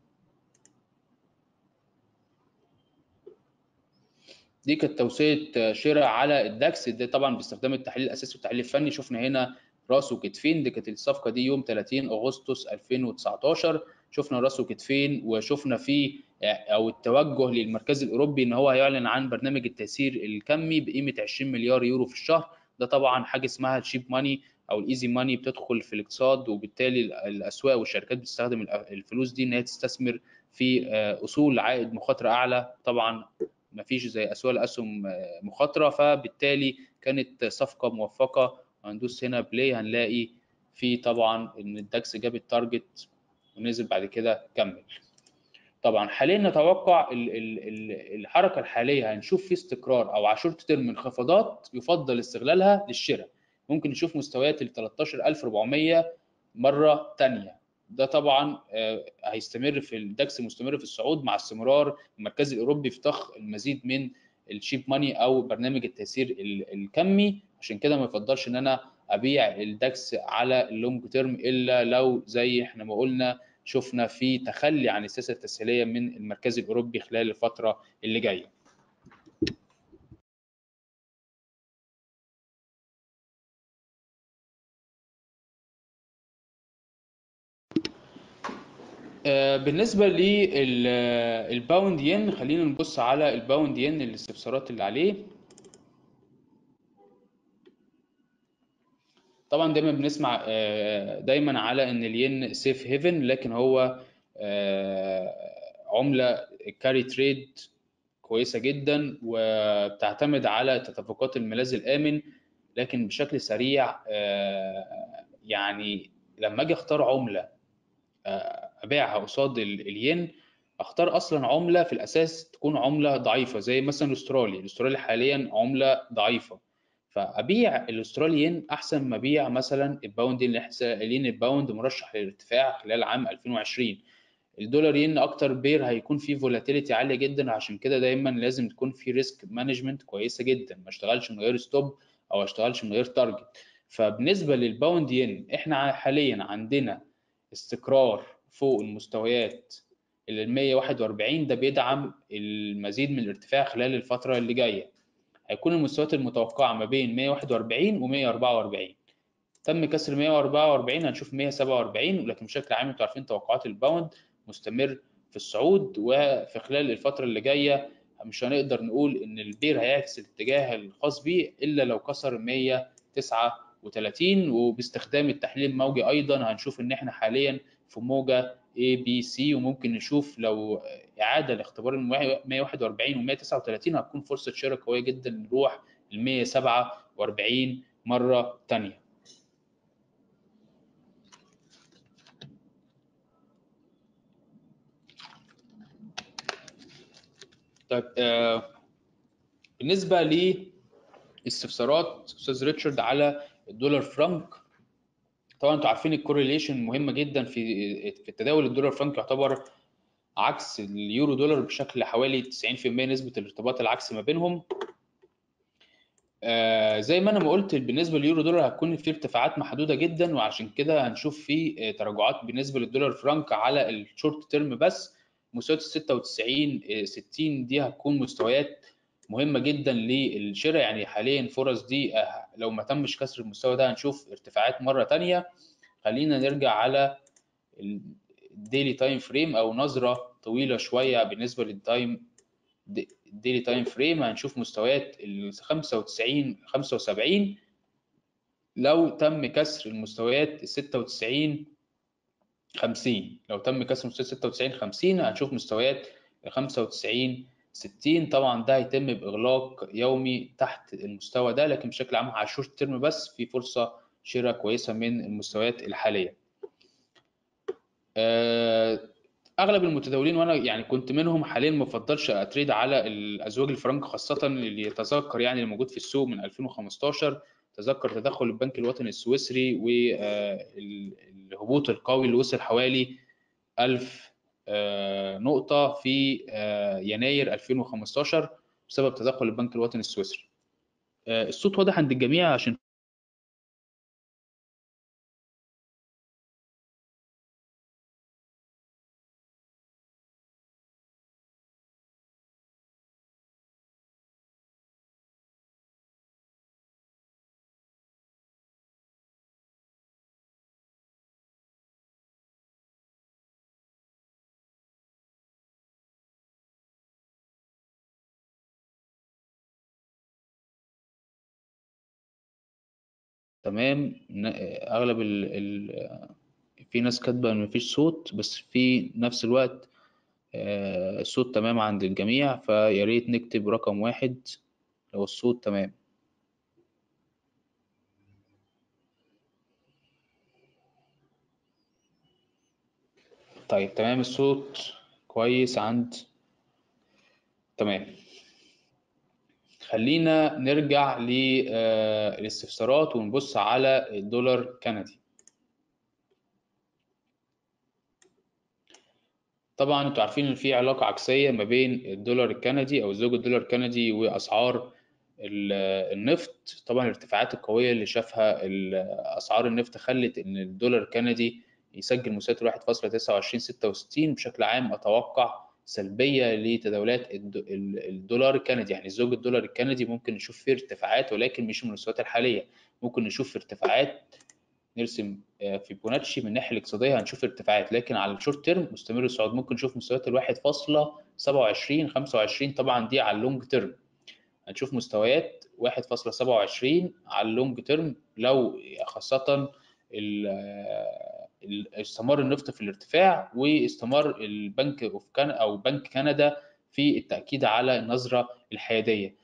دي كانت توصيه شراء على الداكس ده طبعا باستخدام التحليل الاساسي والتحليل الفني شفنا هنا راس وكتفين دي كانت الصفقه دي يوم 30 اغسطس 2019 شفنا راس وكتفين وشفنا فيه او التوجه للمركز الاوروبي ان هو هيعلن عن برنامج التيسير الكمي بقيمه 20 مليار يورو في الشهر ده طبعا حاجه اسمها الشيب ماني او الايزي ماني بتدخل في الاقتصاد وبالتالي الاسواق والشركات بتستخدم الفلوس دي ان هي تستثمر في اصول عائد مخاطره اعلى طبعا ما فيش زي اسواق الاسهم مخاطره فبالتالي كانت صفقه موفقه هندوس هنا بلاي هنلاقي في طبعا ان الداكس جاب التارجت ونزل بعد كده كمل طبعا حاليا نتوقع الحركه الحاليه هنشوف في استقرار او عشرة ترم انخفاضات يفضل استغلالها للشراء ممكن نشوف مستويات ال 13400 مره ثانيه ده طبعا هيستمر في الداكس مستمر في الصعود مع استمرار المركز الاوروبي في ضخ المزيد من الشيب ماني او برنامج التيسير الكمي عشان كده ما يفضلش ان انا ابيع الداكس على اللونج تيرم الا لو زي احنا ما قلنا شفنا في تخلي عن السياسه التسهيليه من المركز الاوروبي خلال الفتره اللي جايه بالنسبه للباوند ين خلينا نبص على الباوند ين الاستفسارات اللي عليه طبعا دايما بنسمع دايما على ان الين سيف هيفن لكن هو عمله كاري تريد كويسه جدا وبتعتمد على تدفقات الملاذ الامن لكن بشكل سريع يعني لما اجي اختار عمله ابيعها قصاد الين اختار اصلا عمله في الاساس تكون عمله ضعيفه زي مثلا الاسترالي الاسترالي حاليا عمله ضعيفه فابيع الاسترالي ين احسن ما ابيع مثلا الباوند الين الباوند مرشح للارتفاع خلال عام 2020 الدولار ين اكتر بير هيكون فيه فولاتيليتي عاليه جدا عشان كده دايما لازم تكون في ريسك مانجمنت كويسه جدا ما اشتغلش من غير ستوب او اشتغلش من غير تارجت فبالنسبه للباوند ين احنا حاليا عندنا استقرار فوق المستويات ال 141 ده بيدعم المزيد من الارتفاع خلال الفتره اللي جايه هيكون المستويات المتوقعه ما بين 141 و 144 تم كسر 144 هنشوف 147 ولكن بشكل عام انتوا عارفين توقعات الباوند مستمر في الصعود وفي خلال الفتره اللي جايه مش هنقدر نقول ان البير هيعكس الاتجاه الخاص بيه الا لو كسر 139 وباستخدام التحليل الموجي ايضا هنشوف ان احنا حاليا في موجه A B C وممكن نشوف لو اعاده لاختبار ال 141 و 139 هتكون فرصه شراء قويه جدا نروح ل 147 مره ثانيه طيب آه بالنسبه لاستفسارات استاذ ريتشارد على الدولار فرانك طبعا انتوا عارفين الكورليشن مهمه جدا في في التداول الدولار فرانك يعتبر عكس اليورو دولار بشكل حوالي 90% نسبه الارتباط العكسي ما بينهم آه زي ما انا ما قلت بالنسبه لليورو دولار هتكون في ارتفاعات محدوده جدا وعشان كده هنشوف في تراجعات بالنسبه للدولار فرانك على الشورت تيرم بس مستويات 96 60 دي هتكون مستويات مهمه جدا للشراء يعني حاليا فرص دي لو ما تمش كسر المستوى ده هنشوف ارتفاعات مره ثانيه خلينا نرجع على الديلي تايم فريم او نظره طويله شويه بالنسبه للتايم الديلي تايم فريم هنشوف مستويات ال 95 75 لو تم كسر المستويات ال 96 50 لو تم كسر مستويات 96 50 هنشوف مستويات ال 95 60 طبعا ده هيتم باغلاق يومي تحت المستوى ده لكن بشكل عام على الشورت تيرم بس في فرصه شراء كويسه من المستويات الحاليه اغلب المتداولين وانا يعني كنت منهم حاليا ما بفضلش اتريد على الازواج الفرنك خاصه اللي يتذكر يعني اللي موجود في السوق من 2015 تذكر تدخل البنك الوطني السويسري والهبوط القوي اللي وصل حوالي 1000 نقطه في يناير 2015 بسبب تدخل البنك الوطني السويسري الصوت واضح عند الجميع عشان تمام اغلب ال ال في ناس كاتبه ان مفيش صوت بس في نفس الوقت الصوت تمام عند الجميع فيا ريت نكتب رقم واحد لو الصوت تمام طيب تمام الصوت كويس عند تمام خلينا نرجع للاستفسارات ونبص على الدولار كندي طبعا انتوا عارفين ان في علاقه عكسيه ما بين الدولار الكندي او زوج الدولار الكندي واسعار النفط طبعا الارتفاعات القويه اللي شافها اسعار النفط خلت ان الدولار الكندي يسجل مستويات 1.2966 بشكل عام اتوقع سلبيه لتداولات الدولار الكندي يعني زوج الدولار الكندي ممكن نشوف فيه ارتفاعات ولكن مش من المستويات الحاليه ممكن نشوف ارتفاعات نرسم فيبوناتشي من الناحيه الاقتصاديه هنشوف ارتفاعات لكن على الشورت تيرم مستمر الصعود ممكن نشوف مستويات ال 1.27 25 طبعا دي على اللونج تيرم هنشوف مستويات 1.27 على اللونج تيرم لو خاصه استمر النفط في الارتفاع واستمر البنك اوف كان او بنك كندا في التاكيد على النظره الحياديه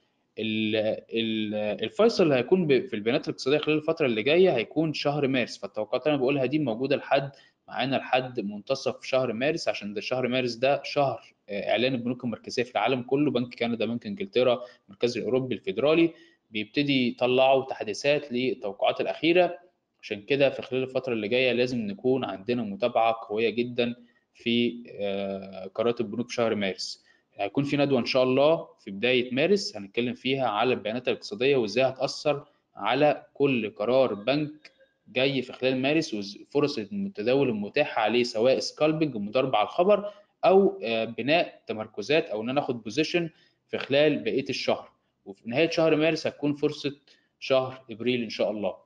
الفيصل اللي هيكون في البيانات الاقتصاديه خلال الفتره اللي جايه هيكون شهر مارس فالتوقعات اللي انا بقولها دي موجوده لحد معانا لحد منتصف شهر مارس عشان ده شهر مارس ده شهر اعلان البنوك المركزيه في العالم كله بنك كندا بنك انجلترا المركز الاوروبي الفيدرالي بيبتدي يطلعوا تحديثات للتوقعات الاخيره عشان كده في خلال الفتره اللي جايه لازم نكون عندنا متابعه قويه جدا في قرارات البنوك في شهر مارس هيكون في ندوه ان شاء الله في بدايه مارس هنتكلم فيها على البيانات الاقتصاديه وازاي هتاثر على كل قرار بنك جاي في خلال مارس وفرص المتداول المتاحه عليه سواء سكالبنج مضاربه على الخبر او بناء تمركزات او ان انا اخد بوزيشن في خلال بقيه الشهر وفي نهايه شهر مارس هتكون فرصه شهر ابريل ان شاء الله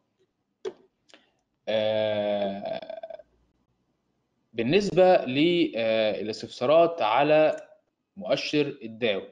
بالنسبه للاستفسارات على مؤشر الداو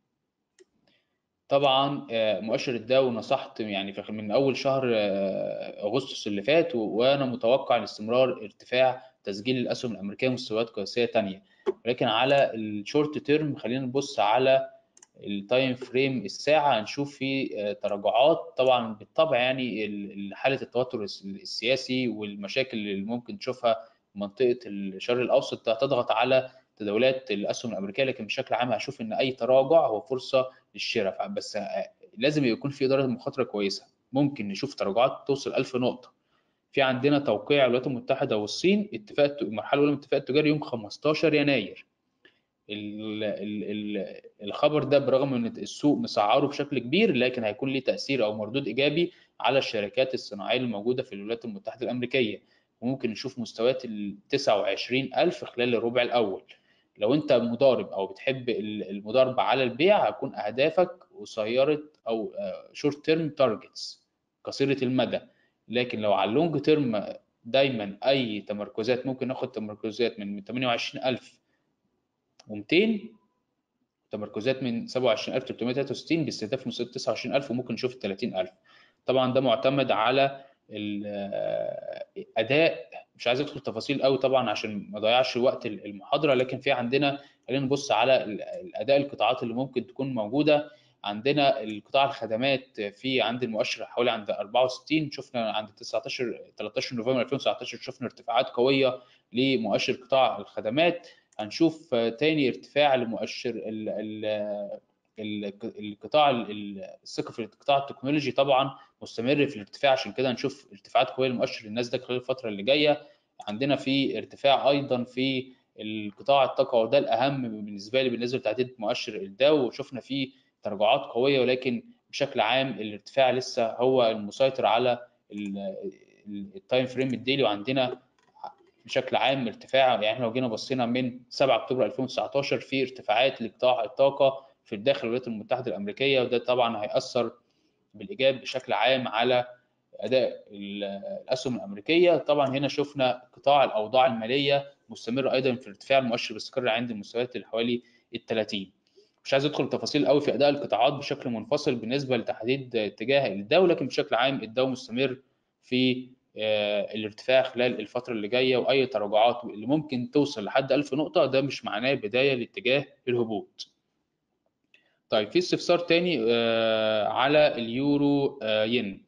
طبعا مؤشر الداو نصحت يعني من اول شهر اغسطس اللي فات وانا متوقع الاستمرار ارتفاع تسجيل الاسهم الامريكيه مستويات قياسيه ثانيه ولكن على الشورت تيرم خلينا نبص على التايم فريم الساعه هنشوف في تراجعات طبعا بالطبع يعني حاله التوتر السياسي والمشاكل اللي ممكن تشوفها منطقه الشرق الاوسط هتضغط على تداولات الاسهم الامريكيه لكن بشكل عام هشوف ان اي تراجع هو فرصه للشراء بس لازم يكون في اداره مخاطره كويسه ممكن نشوف تراجعات توصل 1000 نقطه في عندنا توقيع الولايات المتحده والصين اتفاق المرحله الاولى من الاتفاق التجاري يوم 15 يناير ال ال ال الخبر ده برغم ان السوق مسعره بشكل كبير لكن هيكون ليه تاثير او مردود ايجابي على الشركات الصناعيه الموجوده في الولايات المتحده الامريكيه وممكن نشوف مستويات ال 29000 خلال الربع الاول لو انت مضارب او بتحب المضاربه على البيع هيكون اهدافك قصيره او شورت تيرم تارجتس قصيره المدى لكن لو على اللونج تيرم دايما اي تمركزات ممكن ناخد تمركزات من 28200 تمركزات من 27363 باستهداف مستوى 29000 وممكن نشوف 30000 طبعا ده معتمد على الاداء مش عايز ادخل تفاصيل قوي طبعا عشان ما اضيعش وقت المحاضره لكن في عندنا خلينا نبص على الاداء القطاعات اللي ممكن تكون موجوده عندنا القطاع الخدمات في عند المؤشر حوالي عند 64 شفنا عند 19 13 نوفمبر 2019 شفنا ارتفاعات قويه لمؤشر قطاع الخدمات هنشوف تاني ارتفاع لمؤشر ال ال القطاع الثقه في القطاع التكنولوجي طبعا مستمر في الارتفاع عشان كده هنشوف ارتفاعات قويه لمؤشر الناسداك خلال الفتره اللي جايه عندنا في ارتفاع ايضا في القطاع الطاقه وده الاهم بالنسبه لي بالنسبه لتحديد مؤشر الداو وشفنا فيه تراجعات قويه ولكن بشكل عام الارتفاع لسه هو المسيطر على التايم فريم الديلي وعندنا بشكل عام ارتفاع يعني احنا لو جينا بصينا من 7 اكتوبر 2019 في ارتفاعات لقطاع الطاقه في الداخل الولايات المتحده الامريكيه وده طبعا هياثر بالايجاب بشكل عام على اداء الاسهم الامريكيه طبعا هنا شفنا قطاع الاوضاع الماليه مستمر ايضا في ارتفاع المؤشر بيستقر عند المستويات اللي حوالي ال 30 مش عايز ادخل تفاصيل قوي في اداء القطاعات بشكل منفصل بالنسبه لتحديد اتجاه الدو لكن بشكل عام الدو مستمر في الارتفاع خلال الفتره اللي جايه واي تراجعات اللي ممكن توصل لحد 1000 نقطه ده مش معناه بدايه لاتجاه الهبوط طيب في استفسار تاني على اليورو ين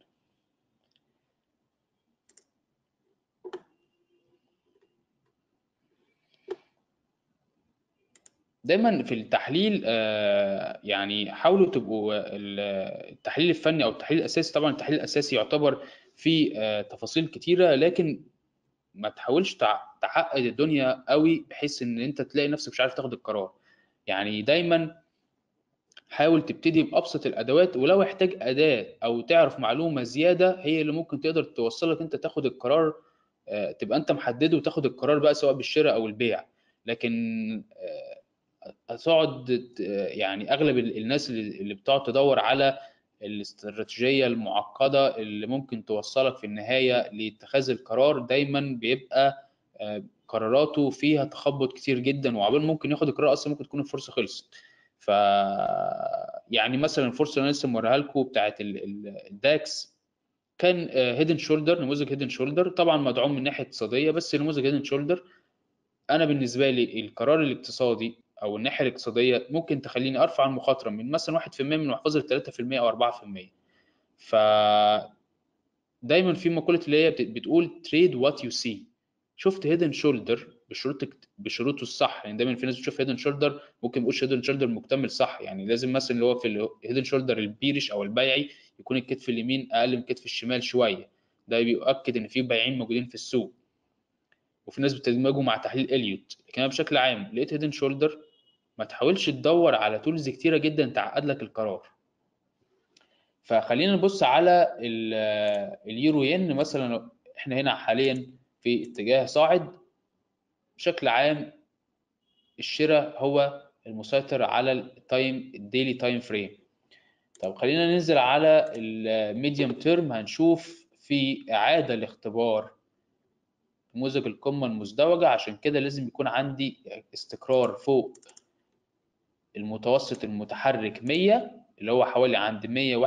دايما في التحليل يعني حاولوا تبقوا التحليل الفني او التحليل الاساسي طبعا التحليل الاساسي يعتبر فيه تفاصيل كتيره لكن ما تحاولش تعقد الدنيا قوي بحيث ان انت تلاقي نفسك مش عارف تاخد القرار يعني دايما حاول تبتدي بابسط الادوات ولو احتاج اداه او تعرف معلومه زياده هي اللي ممكن تقدر توصلك انت تاخد القرار تبقى انت محدده وتاخد القرار بقى سواء بالشراء او البيع لكن هتقعد يعني اغلب الناس اللي بتقعد تدور على الاستراتيجيه المعقده اللي ممكن توصلك في النهايه لاتخاذ القرار دايما بيبقى قراراته فيها تخبط كتير جدا وعبال ممكن ياخد القرار اصلا ممكن تكون الفرصه خلصت ف يعني مثلا الفرصه اللي انا لسه موريها لكم بتاعت الداكس كان هيدن شولدر نموذج هيدن شولدر طبعا مدعوم من ناحيه اقتصاديه بس نموذج هيدن شولدر انا بالنسبه لي القرار الاقتصادي او الناحيه الاقتصاديه ممكن تخليني ارفع المخاطره من مثلا 1% من محفظه ل 3% او 4% ف دايما في مقوله اللي هي بتقول تريد وات يو سي شفت هيدن شولدر بشروط بشروطه الصح يعني دايما في ناس بتشوف هيدن شولدر ممكن ما هيدن شولدر مكتمل صح يعني لازم مثلا اللي هو في الهيدن شولدر البيرش او البيعي يكون الكتف اليمين اقل من الكتف الشمال شويه ده بيؤكد ان في بايعين موجودين في السوق وفي ناس بتدمجه مع تحليل اليوت لكن انا بشكل عام لقيت هيدن شولدر ما تحاولش تدور على تولز كتيره جدا تعقد لك القرار فخلينا نبص على اليورو ين مثلا احنا هنا حاليا في اتجاه صاعد بشكل عام الشراء هو المسيطر على التايم الديلي تايم فريم طب خلينا ننزل على الميديوم تيرم هنشوف في اعاده لاختبار نموذج القمه المزدوجه عشان كده لازم يكون عندي استقرار فوق المتوسط المتحرك 100 اللي هو حوالي عند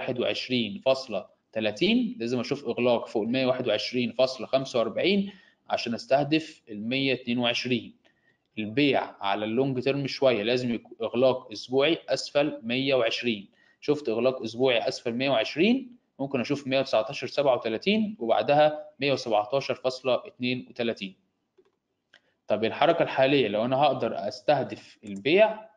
121.30 لازم اشوف اغلاق فوق ال 121.45 عشان استهدف ال 122 البيع على اللونج تيرم شويه لازم يكون اغلاق اسبوعي اسفل 120 شفت اغلاق اسبوعي اسفل 120 ممكن اشوف 119.37 وبعدها 117.32 طب الحركه الحاليه لو انا هقدر استهدف البيع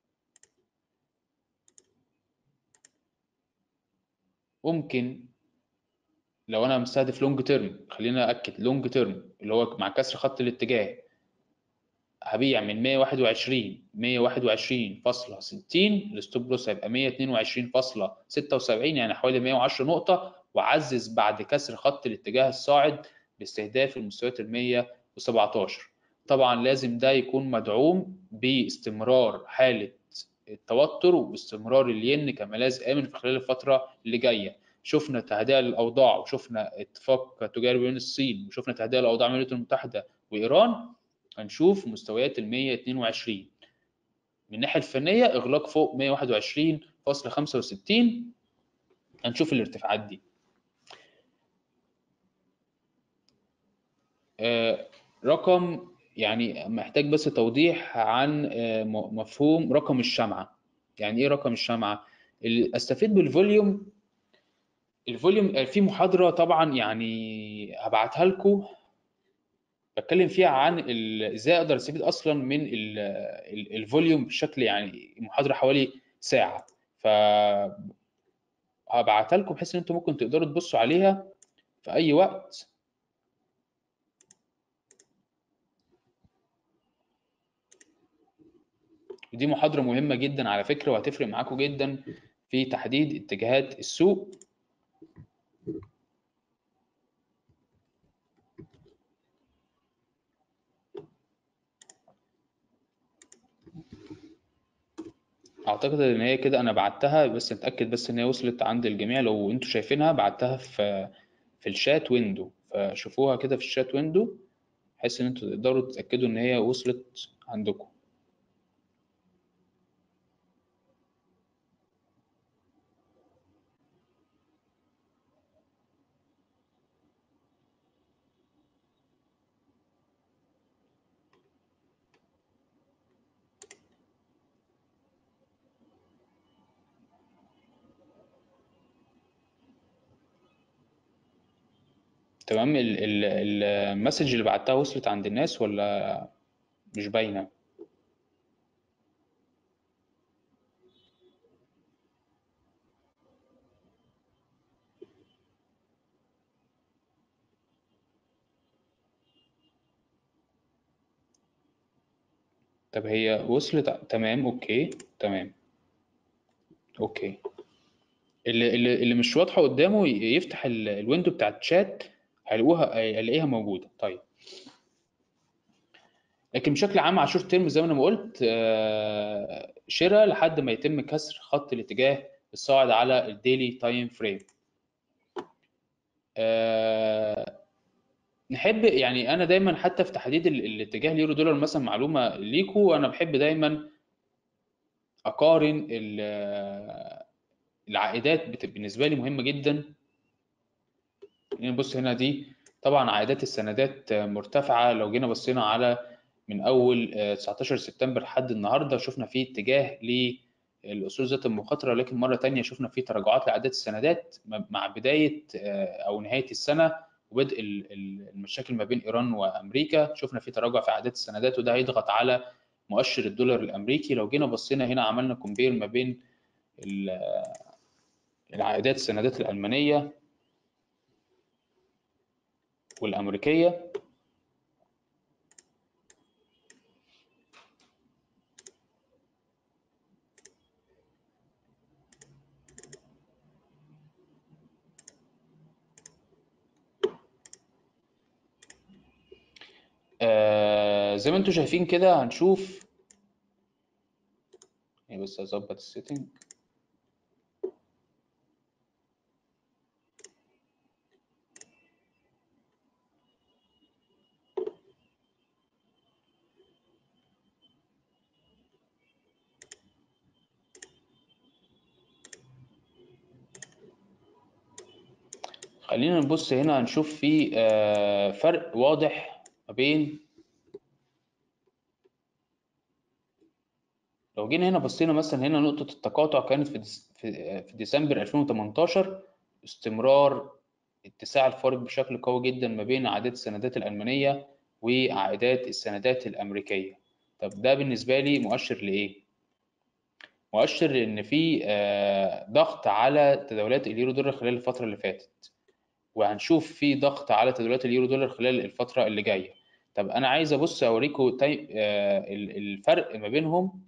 ممكن لو انا مستهدف لونج تيرم خلينا اكد لونج تيرم اللي هو مع كسر خط الاتجاه هبيع من 121 121.60 الستوب لوس هيبقى 122.76 يعني حوالي 110 نقطة وعزز بعد كسر خط الاتجاه الصاعد باستهداف المستويات ال 117 طبعا لازم ده يكون مدعوم باستمرار حالة التوتر واستمرار الين كملاذ آمن في خلال الفترة اللي جاية شفنا تهدئة للأوضاع وشفنا اتفاق تجاري بين الصين وشفنا تهدئة للأوضاع بين الولايات المتحدة وإيران هنشوف مستويات ال 122 من الناحية الفنية إغلاق فوق 121.65 هنشوف الارتفاعات دي آه رقم يعني محتاج بس توضيح عن آه مفهوم رقم الشمعة يعني ايه رقم الشمعة استفيد بالفوليوم الفوليوم في محاضرة طبعا يعني هبعتها لكم بتكلم فيها عن ال- ازاي اقدر استفيد اصلا من ال- ال- الفوليوم بشكل يعني محاضره حوالي ساعه ف هبعتها لكم بحيث ان انتم ممكن تقدروا تبصوا عليها في اي وقت ودي محاضره مهمه جدا على فكره وهتفرق معاكم جدا في تحديد اتجاهات السوق اعتقد ان هي كده انا بعتها بس اتاكد بس ان هي وصلت عند الجميع لو انتوا شايفينها بعتها في في الشات ويندو فشوفوها كده في الشات ويندو بحيث ان انتوا تقدروا تتاكدوا ان هي وصلت عندكم تمام ال- ال- ال- المسج اللي بعتها وصلت عند الناس ولا مش باينه طب هي وصلت ع- تمام اوكي تمام اوكي اللي اللي اللي مش واضحه قدامه ي- يفتح ال- الويندو بتاع الشات هيلاقوها هيلاقيها موجوده طيب لكن بشكل عام على شورت تيرم زي ما انا ما قلت آه، شراء لحد ما يتم كسر خط الاتجاه الصاعد على الديلي تايم فريم آه، نحب يعني انا دايما حتى في تحديد ال- الاتجاه اليورو دولار مثلا معلومه ليكو انا بحب دايما اقارن ال- العائدات بت- بالنسبه لي مهمه جدا يعني بص هنا دي طبعا عائدات السندات مرتفعه لو جينا بصينا على من اول آه، 19 سبتمبر لحد النهارده شفنا فيه اتجاه للاصول ذات المخاطره لكن مره تانية شفنا فيه تراجعات لعائدات السندات م- مع بدايه آه، او نهايه السنه وبدء ال- ال- المشاكل ما بين ايران وامريكا شفنا فيه تراجع في عائدات السندات وده هيضغط على مؤشر الدولار الامريكي لو جينا بصينا هنا عملنا كومبير ما بين ال- العائدات السندات الالمانيه والامريكيه آه زي ما انتم شايفين كده هنشوف يعني بس اظبط السيتنج خلينا نبص هنا هنشوف في آه فرق واضح ما بين لو جينا هنا بصينا مثلا هنا نقطة التقاطع كانت في ديس- في في ديسمبر 2018 استمرار اتساع الفارق بشكل قوي جدا ما بين عائدات السندات الألمانية وعائدات السندات الأمريكية طب ده بالنسبة لي مؤشر لإيه؟ مؤشر إن في آه، ضغط على تداولات اليورو دولار خلال الفترة اللي فاتت وهنشوف في ضغط على تداولات اليورو دولار خلال الفترة اللي جاية طب أنا عايز أبص أوريكم تاي- آه، ال- الفرق ما بينهم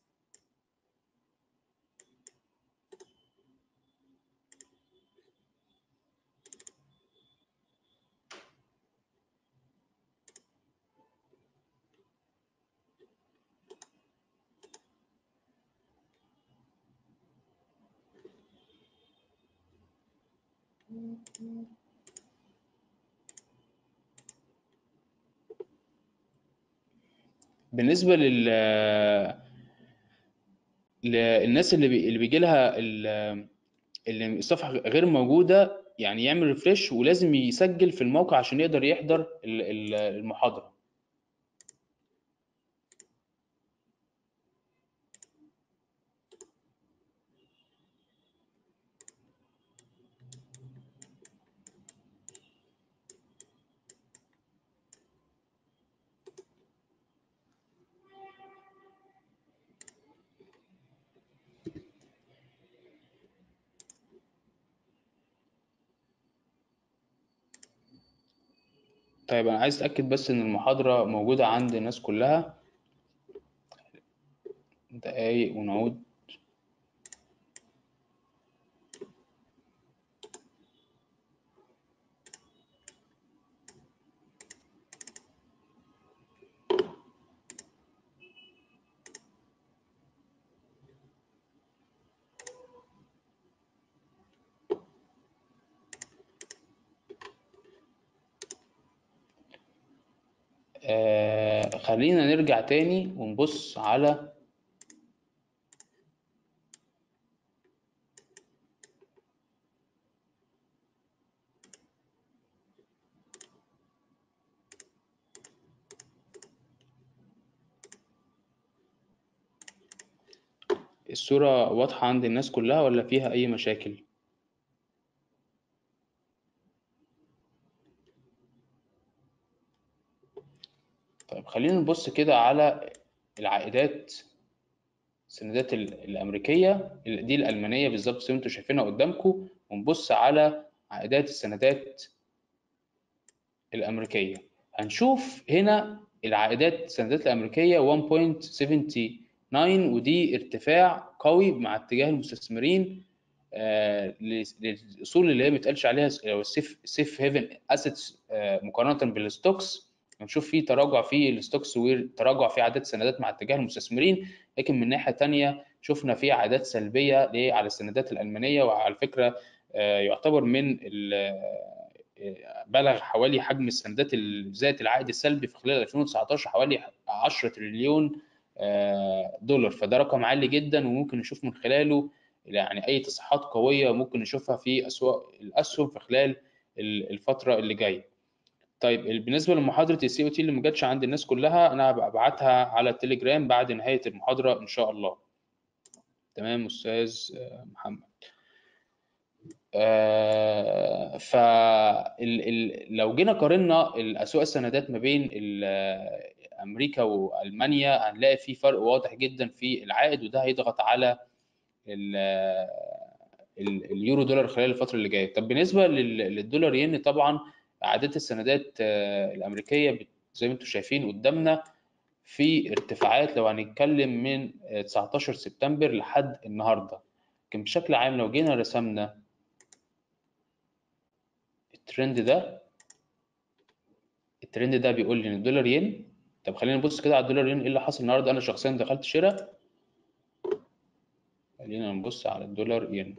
بالنسبة لل للناس اللي بي... اللي بيجي لها ال- اللي الصفحة غير موجودة يعني يعمل ريفرش ولازم يسجل في الموقع عشان يقدر يحضر ال- ال- المحاضرة طيب انا عايز اتاكد بس ان المحاضره موجوده عند الناس كلها دقايق ونعود آه خلينا نرجع تاني ونبص على الصورة واضحة عند الناس كلها ولا فيها أي مشاكل؟ طيب خلينا نبص كده على العائدات السندات ال- الأمريكية دي الألمانية بالظبط زي ما انتم شايفينها قدامكم ونبص على عائدات السندات الأمريكية هنشوف هنا العائدات السندات الأمريكية 1.79 ودي ارتفاع قوي مع اتجاه المستثمرين آه، للاصول اللي هي ما بيتقالش عليها لو السيف سيف هيفن اسيتس مقارنه بالستوكس هنشوف في تراجع في الستوكس وتراجع في عادات السندات مع اتجاه المستثمرين لكن من ناحيه تانية شفنا في عادات سلبيه ليه على السندات الالمانيه وعلى فكره آه، يعتبر من ال- آه، بلغ حوالي حجم السندات ال- ذات العائد السلبي في خلال 2019 حوالي 10 تريليون آه، دولار فده رقم عالي جدا وممكن نشوف من خلاله يعني اي تصحيحات قويه ممكن نشوفها في اسواق الاسهم في خلال ال- الفتره اللي جايه طيب بالنسبه لمحاضره السي او تي اللي ما جاتش عند الناس كلها انا هبقى ابعتها على التليجرام بعد نهايه المحاضره ان شاء الله تمام استاذ آه، محمد آه، ف ال- ال- لو جينا قارنا الاسواق السندات ما بين ال- امريكا والمانيا هنلاقي في فرق واضح جدا في العائد وده هيضغط على ال- ال- اليورو دولار خلال الفتره اللي جايه طب بالنسبه لل- للدولار ين طبعا عادات السندات آه، الامريكيه بت- زي ما انتم شايفين قدامنا في ارتفاعات لو هنتكلم من آه، 19 سبتمبر لحد النهارده لكن بشكل عام لو جينا رسمنا الترند ده الترند ده بيقول لي ان الدولار ين طب خلينا نبص كده على الدولار ين ايه اللي حصل النهارده انا شخصيا دخلت شراء خلينا نبص على الدولار ين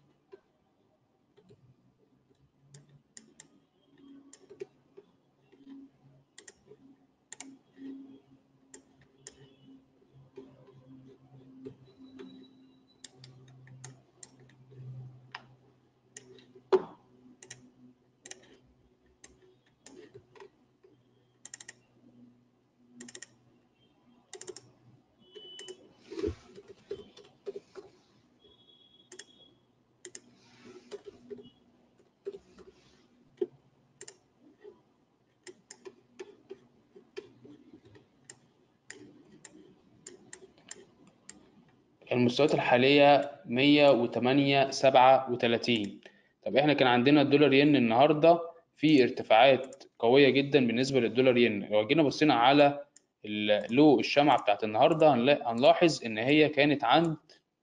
المستويات الحالية 108 37 طب احنا كان عندنا الدولار ين النهاردة في ارتفاعات قوية جدا بالنسبة للدولار ين لو جينا بصينا على اللو الشمعة بتاعت النهاردة هنلا- هنلاحظ ان هي كانت عند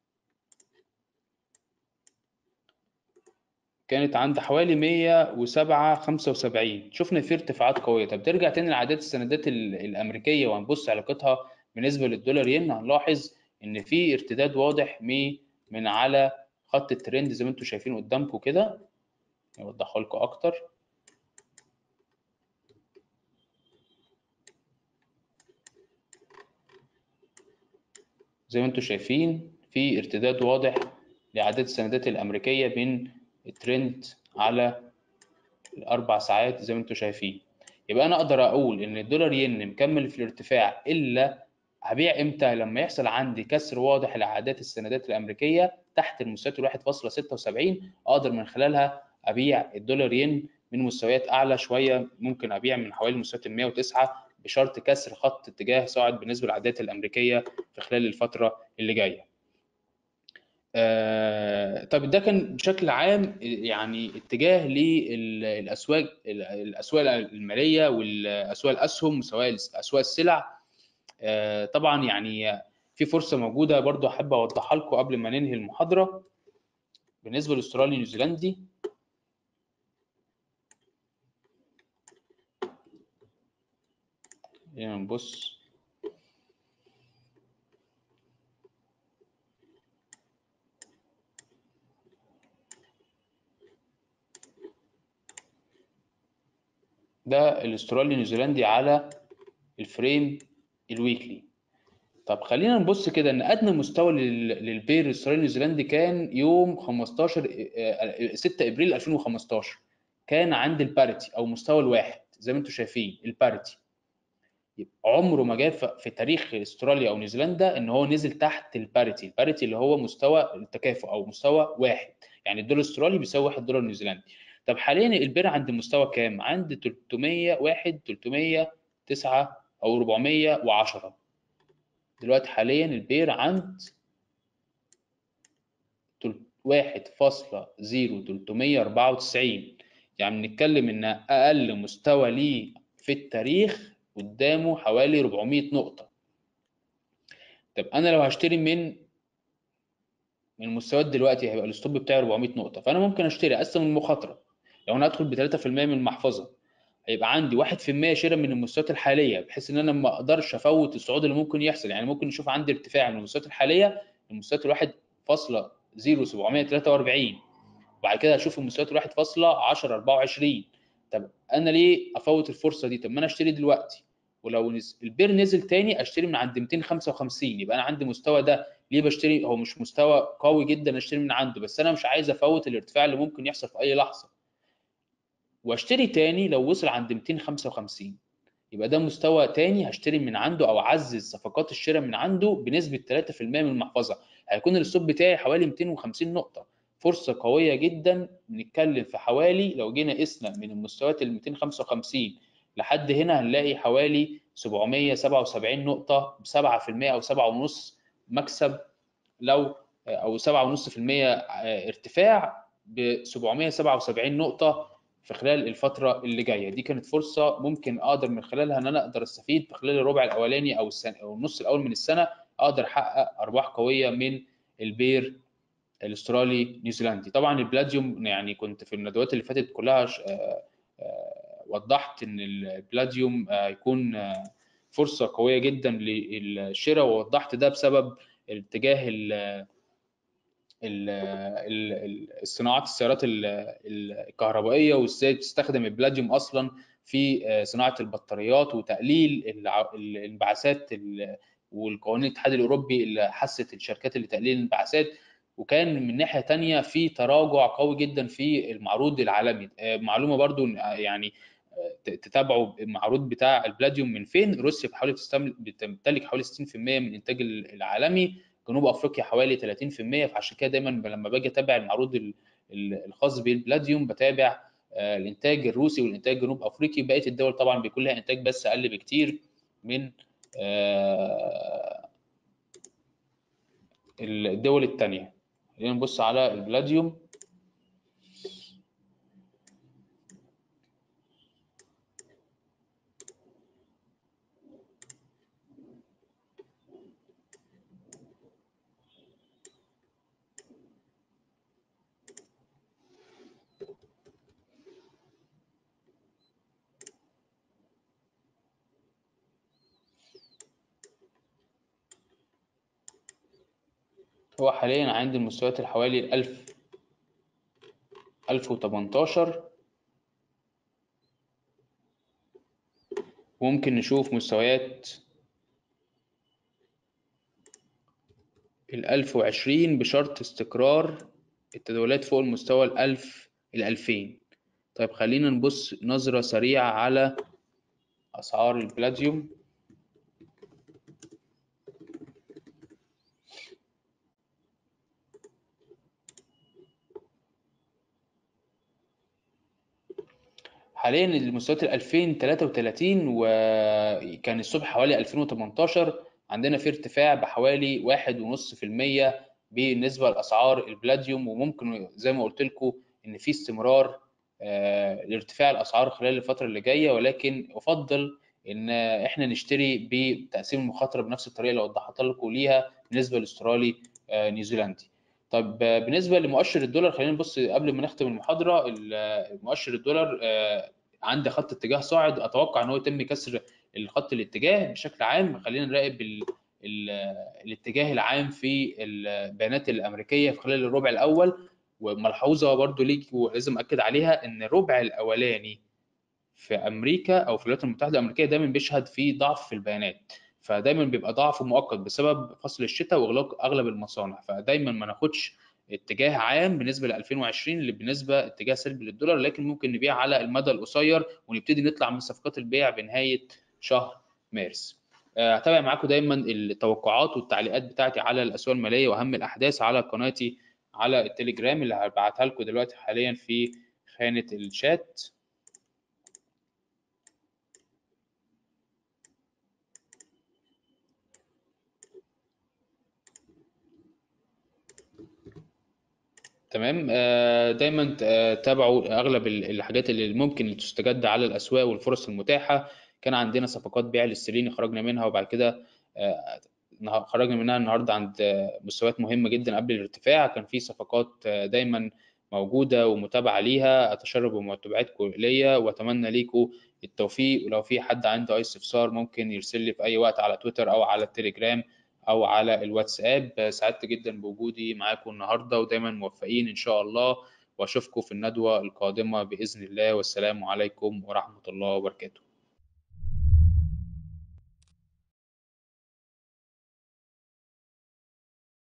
كانت عند حوالي 107 75 شفنا في ارتفاعات قوية طب ترجع تاني لعادات السندات ال- الأمريكية وهنبص علاقتها بالنسبة للدولار ين هنلاحظ ان في ارتداد واضح من من على خط الترند زي ما انتم شايفين قدامكم كده اوضحه لكم اكتر زي ما انتم شايفين في ارتداد واضح لعادات السندات الامريكيه من الترند على الاربع ساعات زي ما انتم شايفين يبقى انا اقدر اقول ان الدولار ين مكمل في الارتفاع الا هبيع امتى لما يحصل عندي كسر واضح لعادات السندات الامريكيه تحت المستويات ال 1.76 اقدر من خلالها ابيع الدولار ين من مستويات اعلى شويه ممكن ابيع من حوالي مستويات ال 109 بشرط كسر خط اتجاه صاعد بالنسبه للعادات الامريكيه في خلال الفتره اللي جايه آه، طب ده كان بشكل عام يعني اتجاه للاسواق الاسواق الماليه والاسواق الاسهم سواء اسواق السلع آه، طبعا يعني في فرصه موجوده برضو احب اوضحها لكم قبل ما ننهي المحاضره بالنسبه للاسترالي نيوزيلندي خلينا نبص ده الاسترالي نيوزيلندي على الفريم الويكلي طب خلينا نبص كده ان ادنى مستوى للبير الاسترالي نيوزيلندي كان يوم 15 6 ابريل 2015 كان عند الباريتي او مستوى الواحد زي ما انتم شايفين الباريتي عمره ما جاء في تاريخ استراليا او نيوزيلندا ان هو نزل تحت الباريتي الباريتي اللي هو مستوى التكافؤ او مستوى واحد يعني الدولار الاسترالي بيساوي 1 دولار نيوزيلندي طب حاليا البير عند مستوى كام عند 301 309 او 410 دلوقتي حاليا البير عند 1.0394 يعني بنتكلم ان اقل مستوى ليه في التاريخ قدامه حوالي 400 نقطة طب انا لو هشتري من من المستويات دلوقتي هيبقى الستوب بتاعي 400 نقطة فانا ممكن اشتري اقسم المخاطرة لو انا ادخل ب 3% من المحفظة هيبقى عندي 1% شراء من المستويات الحاليه بحيث ان انا ما اقدرش افوت الصعود اللي ممكن يحصل يعني ممكن نشوف عندي ارتفاع من المستويات الحاليه المستويات الواحد فاصلة 0.743 وبعد كده هشوف المستويات الواحد فاصلة 10 24 طب انا ليه افوت الفرصه دي طب ما انا اشتري دلوقتي ولو نزل البير نزل تاني اشتري من عند 255 يبقى انا عندي مستوى ده ليه بشتري هو مش مستوى قوي جدا اشتري من عنده بس انا مش عايز افوت الارتفاع اللي ممكن يحصل في اي لحظه واشتري تاني لو وصل عند 255 يبقى ده مستوى تاني هشتري من عنده او اعزز صفقات الشراء من عنده بنسبه 3% من المحفظه هيكون الستوب بتاعي حوالي 250 نقطه فرصه قويه جدا بنتكلم في حوالي لو جينا قسنا من المستويات ال 255 لحد هنا هنلاقي حوالي 777 نقطه ب 7% او 7.5 مكسب لو او 7.5% ارتفاع ب 777 نقطه في خلال الفتره اللي جايه دي كانت فرصه ممكن اقدر من خلالها ان انا اقدر استفيد في خلال الربع الاولاني او السنه او النص الاول من السنه اقدر احقق ارباح قويه من البير الاسترالي نيوزيلندي طبعا البلاديوم يعني كنت في الندوات اللي فاتت كلها وضحت ان البلاديوم هيكون فرصه قويه جدا للشراء ووضحت ده بسبب الاتجاه صناعه السيارات الكهربائيه وازاي تستخدم البلاديوم اصلا في صناعه البطاريات وتقليل الانبعاثات والقوانين الاتحاد الاوروبي اللي حست الشركات لتقليل الانبعاثات وكان من ناحيه تانية في تراجع قوي جدا في المعروض العالمي معلومه برضو يعني تتابعوا المعروض بتاع البلاديوم من فين روسيا بحوالي بتمتلك حوالي 60% من الانتاج العالمي جنوب افريقيا حوالي 30% فعشان كده دايما لما باجي اتابع المعروض الخاص بالبلاديوم بتابع الانتاج الروسي والانتاج الجنوب افريقي بقيه الدول طبعا بيكون لها انتاج بس اقل بكتير من الدول الثانيه خلينا نبص على البلاديوم هو حاليا عند المستويات الحوالي الألف ألف وتمنتاشر وممكن نشوف مستويات الألف وعشرين بشرط استقرار التداولات فوق المستوى الألف الألفين طيب خلينا نبص نظرة سريعة على أسعار البلاتيوم حاليا المستويات ال 2033 وكان الصبح حوالي 2018 عندنا في ارتفاع بحوالي واحد ونص في المية بالنسبه لاسعار البلاتيوم وممكن زي ما قلت لكم ان في استمرار آه، لارتفاع الاسعار خلال الفتره اللي جايه ولكن افضل ان احنا نشتري بتقسيم المخاطره بنفس الطريقه اللي وضحت لكم ليها بالنسبه للاسترالي آه، نيوزيلندي طب آه، بالنسبه لمؤشر الدولار خلينا نبص قبل ما نختم المحاضره ال- مؤشر الدولار آه، عند خط اتجاه صاعد اتوقع ان هو يتم كسر الخط الاتجاه بشكل عام خلينا نراقب ال- ال- الاتجاه العام في البيانات الامريكيه في خلال الربع الاول وملحوظه برضو ليك ولازم اكد عليها ان الربع الاولاني في امريكا او في الولايات المتحده الامريكيه دايما بيشهد في ضعف في البيانات فدايما بيبقى ضعف مؤقت بسبب فصل الشتاء واغلاق اغلب المصانع فدايما ما ناخدش اتجاه عام بالنسبه ل 2020 اللي بالنسبه اتجاه سلبي للدولار لكن ممكن نبيع على المدى القصير ونبتدي نطلع من صفقات البيع بنهايه شهر مارس آه، هتابع معاكم دايما التوقعات والتعليقات بتاعتي على الاسواق الماليه واهم الاحداث على قناتي على التليجرام اللي هبعتها لكم دلوقتي حاليا في خانه الشات تمام آه، دايما آه، تابعوا اغلب ال- الحاجات اللي ممكن تستجد على الاسواق والفرص المتاحه كان عندنا صفقات بيع للسيريني خرجنا منها وبعد كده آه، نه- خرجنا منها النهارده عند آه، مستويات مهمه جدا قبل الارتفاع كان في صفقات آه، دايما موجوده ومتابعه ليها اتشرف بمتابعتكم ليا واتمنى ليكم التوفيق ولو في حد عنده اي استفسار ممكن يرسل لي في اي وقت على تويتر او على التليجرام او على الواتساب سعدت جدا بوجودي معاكم النهارده ودايما موفقين ان شاء الله واشوفكم في الندوه القادمه باذن الله والسلام عليكم ورحمه الله وبركاته